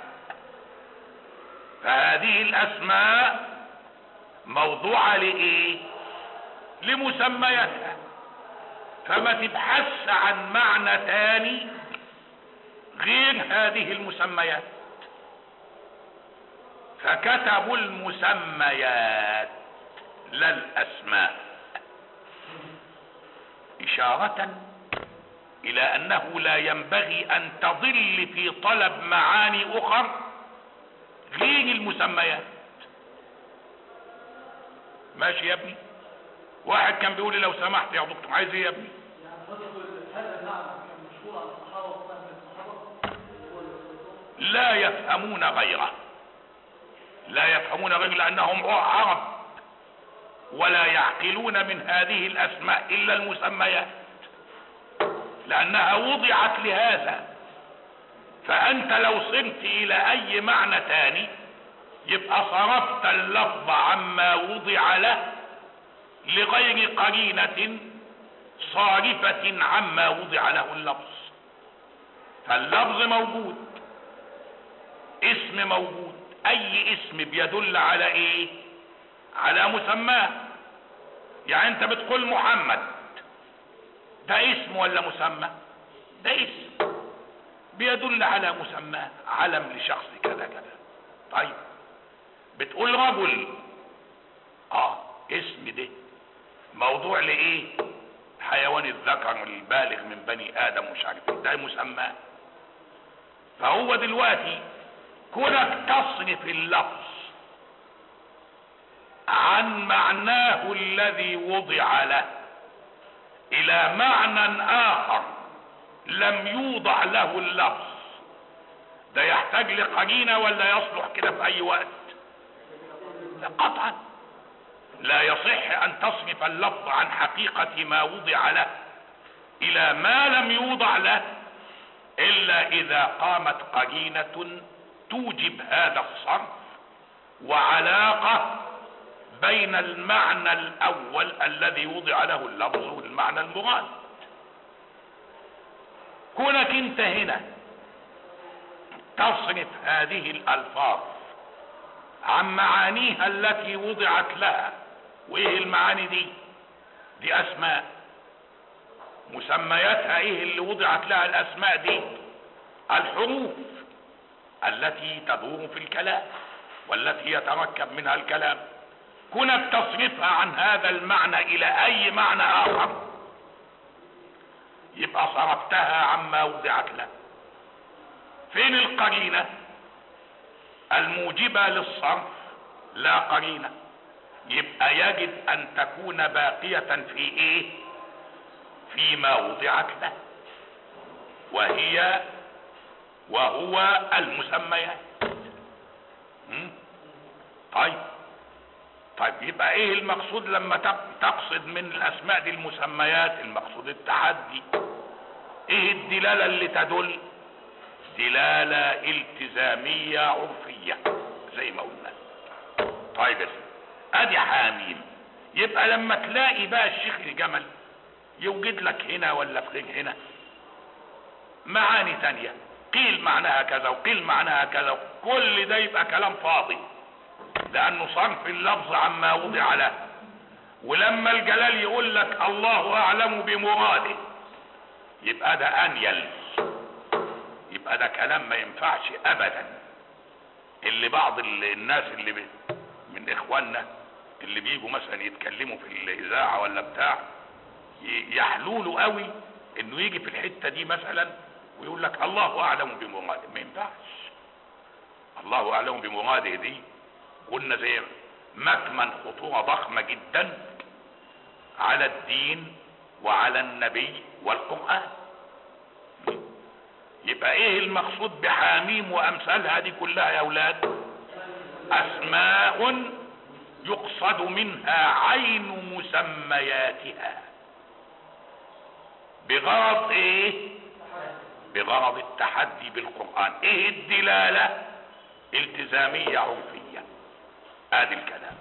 فهذه الاسماء موضوعة لايه لمسمياتها فما تبحث عن معنى تاني غير هذه المسميات فكتبوا المسميات لا الاسماء اشارة الى انه لا ينبغي ان تضل في طلب معاني اخر غير المسميات ماشي يا ابني واحد كان بيقول لي لو سمحت يا دكتور عايز ايه يا ابني يعني حضرتك هذا المعنى كان مشهور على الصحابة وفهم الصحابة لا يفهمون غيره لا يفهمون غيره لانهم عرب ولا يعقلون من هذه الاسماء الا المسميات لانها وضعت لهذا فانت لو صرت الى اي معنى تاني يبقى صرفت اللفظ عما وضع له لغير قرينة صارفة عما وضع له اللفظ فاللفظ موجود اسم موجود اي اسم بيدل على ايه على مسماه يعني انت بتقول محمد ده اسم ولا مسمى ده اسم بيدل على مسماه علم لشخص كذا كذا طيب بتقول رجل اه اسم ده موضوع لايه حيوان الذكر البالغ من بني ادم مش عارف ايه ده مسماه فهو دلوقتي كونك تصرف اللفظ عن معناه الذي وضع له الى معنى اخر لم يوضع له اللفظ ده يحتاج لقرينه ولا يصلح كده في اي وقت لا قطعا لا يصح ان تصرف اللفظ عن حقيقه ما وضع له الى ما لم يوضع له الا اذا قامت قرينه توجب هذا الصرف وعلاقه بين المعنى الاول الذي وضع له اللفظ والمعنى المراد كونك انت هنا تصرف هذه الالفاظ عن معانيها التي وضعت لها وايه المعاني دي دي اسماء مسمياتها ايه اللي وضعت لها الاسماء دي الحروف التي تدور في الكلام والتي يتركب منها الكلام كونك تصرفها عن هذا المعنى الى اي معنى اخر يبقى صرفتها عما وضعت له فين القرينه الموجبه للصرف لا قرينه يبقى يجب ان تكون باقيه في ايه فيما وضعت له وهي وهو المسميات م? طيب طيب يبقى ايه المقصود لما تقصد من الاسماء دي المسميات المقصود التحدي ايه الدلالة اللي تدل دلالة التزامية عرفية زي ما قلنا طيب يا سيدي ادي حاميم يبقى لما تلاقي بقى الشيخ الجمل يوجد لك هنا ولا في غير هنا معاني تانية قيل معناها كذا وقيل معناها كذا كل ده يبقى كلام فاضي لانه صرف اللفظ عما وضع له ولما الجلال يقول لك الله اعلم بمراده يبقى ده انيل يبقى ده كلام ما ينفعش ابدا اللي بعض الناس اللي بي من اخواننا اللي بيجوا مثلا يتكلموا في الاذاعه ولا بتاع يحلوله قوي انه يجي في الحته دي مثلا ويقول لك الله اعلم بمراده ما ينفعش الله اعلم بمراده دي قلنا زي مكمن خطوره ضخمه جدا على الدين وعلى النبي والقران يبقى ايه المقصود بحاميم وامثالها دي كلها يا اولاد اسماء يقصد منها عين مسمياتها بغرض ايه بغرض التحدي بالقران ايه الدلاله التزاميه عرفيه ادي الكلام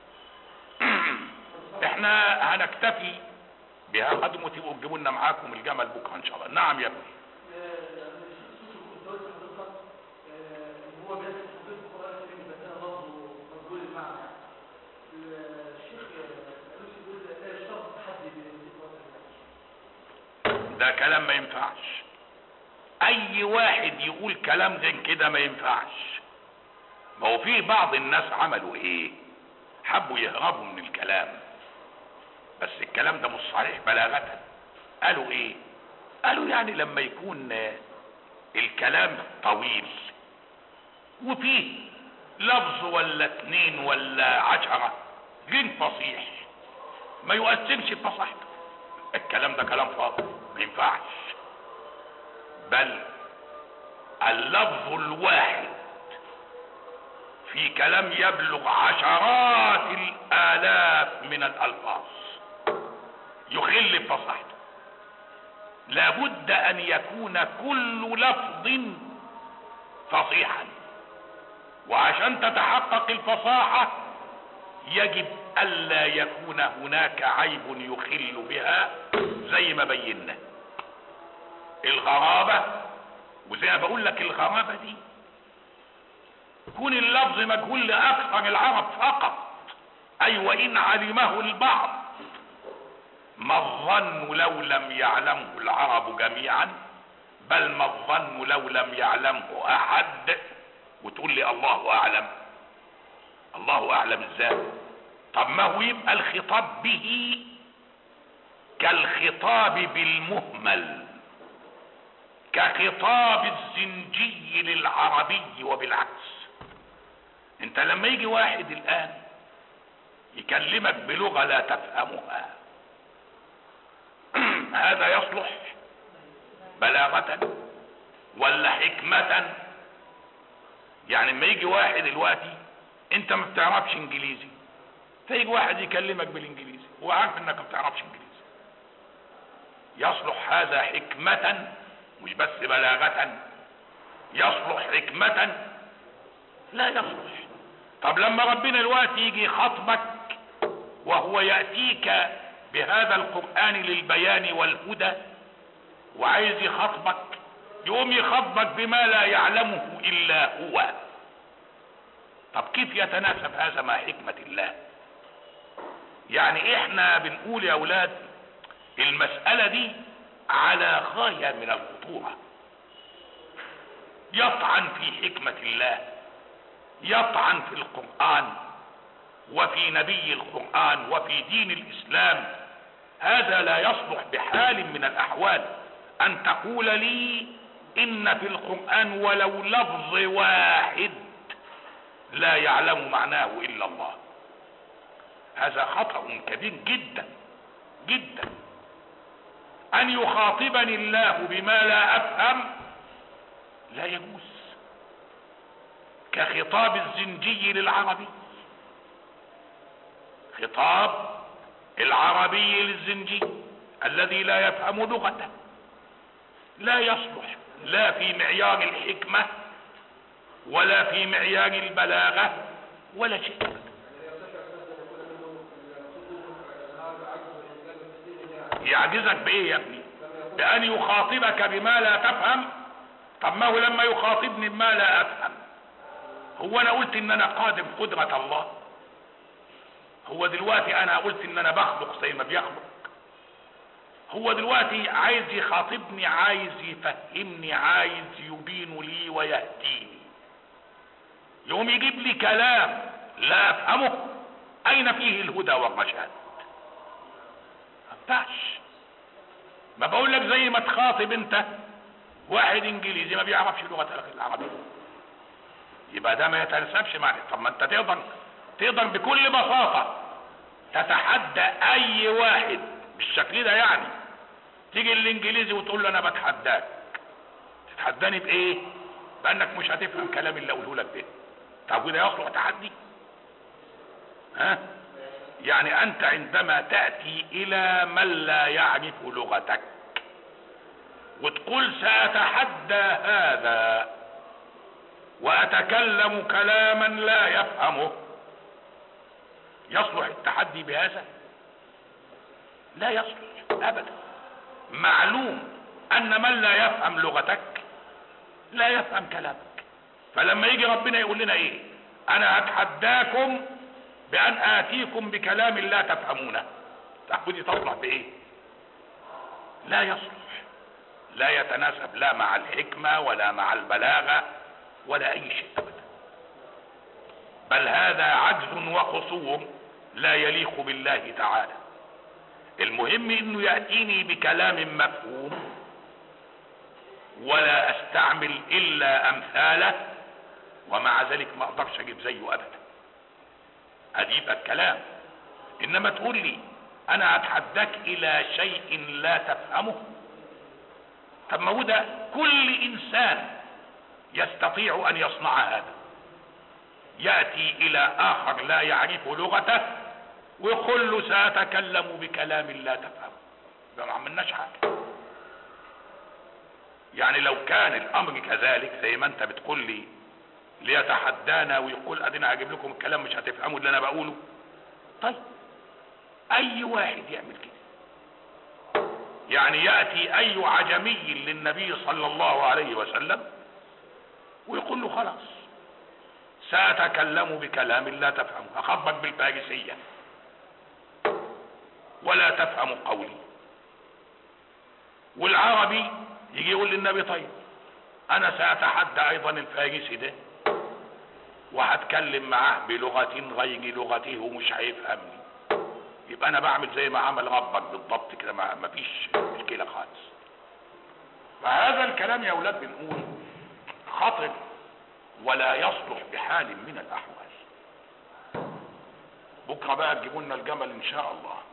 احنا هنكتفي بهذا وتبقوا تجيبوا لنا معاكم الجمل بكره ان شاء الله نعم يا ابني هو بيدرس في القرآن الكريم بس أنا برضه مقبول المعنى الشيخ ألوسي يقول لا يشترط التحدي بين ده كلام ما ينفعش اي واحد يقول كلام غير كده ما ينفعش ما هو في بعض الناس عملوا ايه حبوا يهربوا من الكلام بس الكلام ده مش صحيح بلاغة قالوا ايه قالوا يعني لما يكون الكلام طويل وفيه لفظ ولا اتنين ولا عشرة غير فصيح ما يؤثرش في فصاحته الكلام ده كلام فاضي ما ينفعش بل اللفظ الواحد في كلام يبلغ عشرات الالاف من الالفاظ يخل بفصاحته لابد ان يكون كل لفظ فصيحا وعشان تتحقق الفصاحة يجب ألا يكون هناك عيب يخل بها زي ما بينا الغرابة وزي ما بقول لك الغرابة دي كون اللفظ مجهول لأكثر العرب فقط أي وإن علمه البعض ما الظن لو لم يعلمه العرب جميعا بل ما الظن لو لم يعلمه أحد وتقول لي الله اعلم الله اعلم ازاي طب ما هو يبقى الخطاب به كالخطاب بالمهمل كخطاب الزنجي للعربي وبالعكس انت لما يجي واحد الان يكلمك بلغة لا تفهمها هذا يصلح بلاغة ولا حكمة يعني لما يجي واحد دلوقتي انت ما بتعرفش انجليزي فيجي واحد يكلمك بالانجليزي هو عارف انك ما بتعرفش انجليزي يصلح هذا حكمة مش بس بلاغة يصلح حكمة لا يصلح طب لما ربنا دلوقتي يجي يخاطبك وهو يأتيك بهذا القرآن للبيان والهدى وعايز يخاطبك يقوم يخاطبك بما لا يعلمه إلا هو طب كيف يتناسب هذا مع حكمة الله يعني احنا بنقول يا اولاد المسألة دي على غاية من الخطورة يطعن في حكمة الله يطعن في القرآن وفي نبي القرآن وفي دين الإسلام هذا لا يصلح بحال من الأحوال أن تقول لي إن في القرآن ولو لفظ واحد لا يعلم معناه إلا الله هذا خطأ كبير جدا جدا أن يخاطبني الله بما لا أفهم لا يجوز كخطاب الزنجي للعربي خطاب العربي للزنجي الذي لا يفهم لغته لا يصلح لا في معيار الحكمة ولا في معيار البلاغة ولا شيء يعجزك بايه يا ابني بان يخاطبك بما لا تفهم طب ما هو لما يخاطبني بما لا افهم هو انا قلت ان انا قادم قدرة الله هو دلوقتي انا قلت ان انا بخلق زي ما بيخلق هو دلوقتي عايز يخاطبني عايز يفهمني عايز يبين لي ويهديني يقوم يجيب لي كلام لا افهمه اين فيه الهدى والرشاد ما ينفعش ما بقول لك زي ما تخاطب انت واحد انجليزي ما بيعرفش لغه العربيه يبقى ده ما يتناسبش مع طب ما انت تقدر تقدر بكل بساطه تتحدى اي واحد بالشكل ده يعني تيجي الانجليزي وتقول له انا بتحداك تتحداني بايه بانك مش هتفهم كلام اللي اقوله لك ده طب وده يصلح تحدي ها يعني انت عندما تأتي الى من لا يعرف لغتك وتقول سأتحدى هذا وأتكلم كلاما لا يفهمه يصلح التحدي بهذا لا يصلح أبدا معلوم أن من لا يفهم لغتك لا يفهم كلامك فلما يجي ربنا يقول لنا إيه أنا أتحداكم بأن آتيكم بكلام لا تفهمونه تأخذي تصلح بإيه لا يصلح لا يتناسب لا مع الحكمة ولا مع البلاغة ولا أي شيء أبدا بل هذا عجز وقصور لا يليق بالله تعالى المهم انه يأتيني بكلام مفهوم ولا استعمل الا امثاله ومع ذلك ما اقدرش اجيب زيه ابدا اجيب الكلام انما تقول لي انا اتحداك الى شيء لا تفهمه طب ما هو ده كل انسان يستطيع ان يصنع هذا ياتي الى اخر لا يعرف لغته ويقول له ساتكلم بكلام لا تفهمه يبقى ما عملناش حاجه يعني لو كان الامر كذلك زي ما انت بتقول لي ليتحدانا ويقول ادينا هجيب لكم الكلام مش هتفهموا اللي انا بقوله طيب اي واحد يعمل كده يعني ياتي اي عجمي للنبي صلى الله عليه وسلم ويقول له خلاص ساتكلم بكلام لا تفهمه اخبط بالفارسيه ولا تفهم قولي والعربي يجي يقول للنبي طيب انا ساتحدى ايضا الفارسي ده وهتكلم معاه بلغة غير لغته ومش هيفهمني يبقى انا بعمل زي ما عمل ربك بالضبط كده ما ما فيش مشكله خالص فهذا الكلام يا اولاد بنقول خطر ولا يصلح بحال من الاحوال بكره بقى تجيبوا لنا الجمل ان شاء الله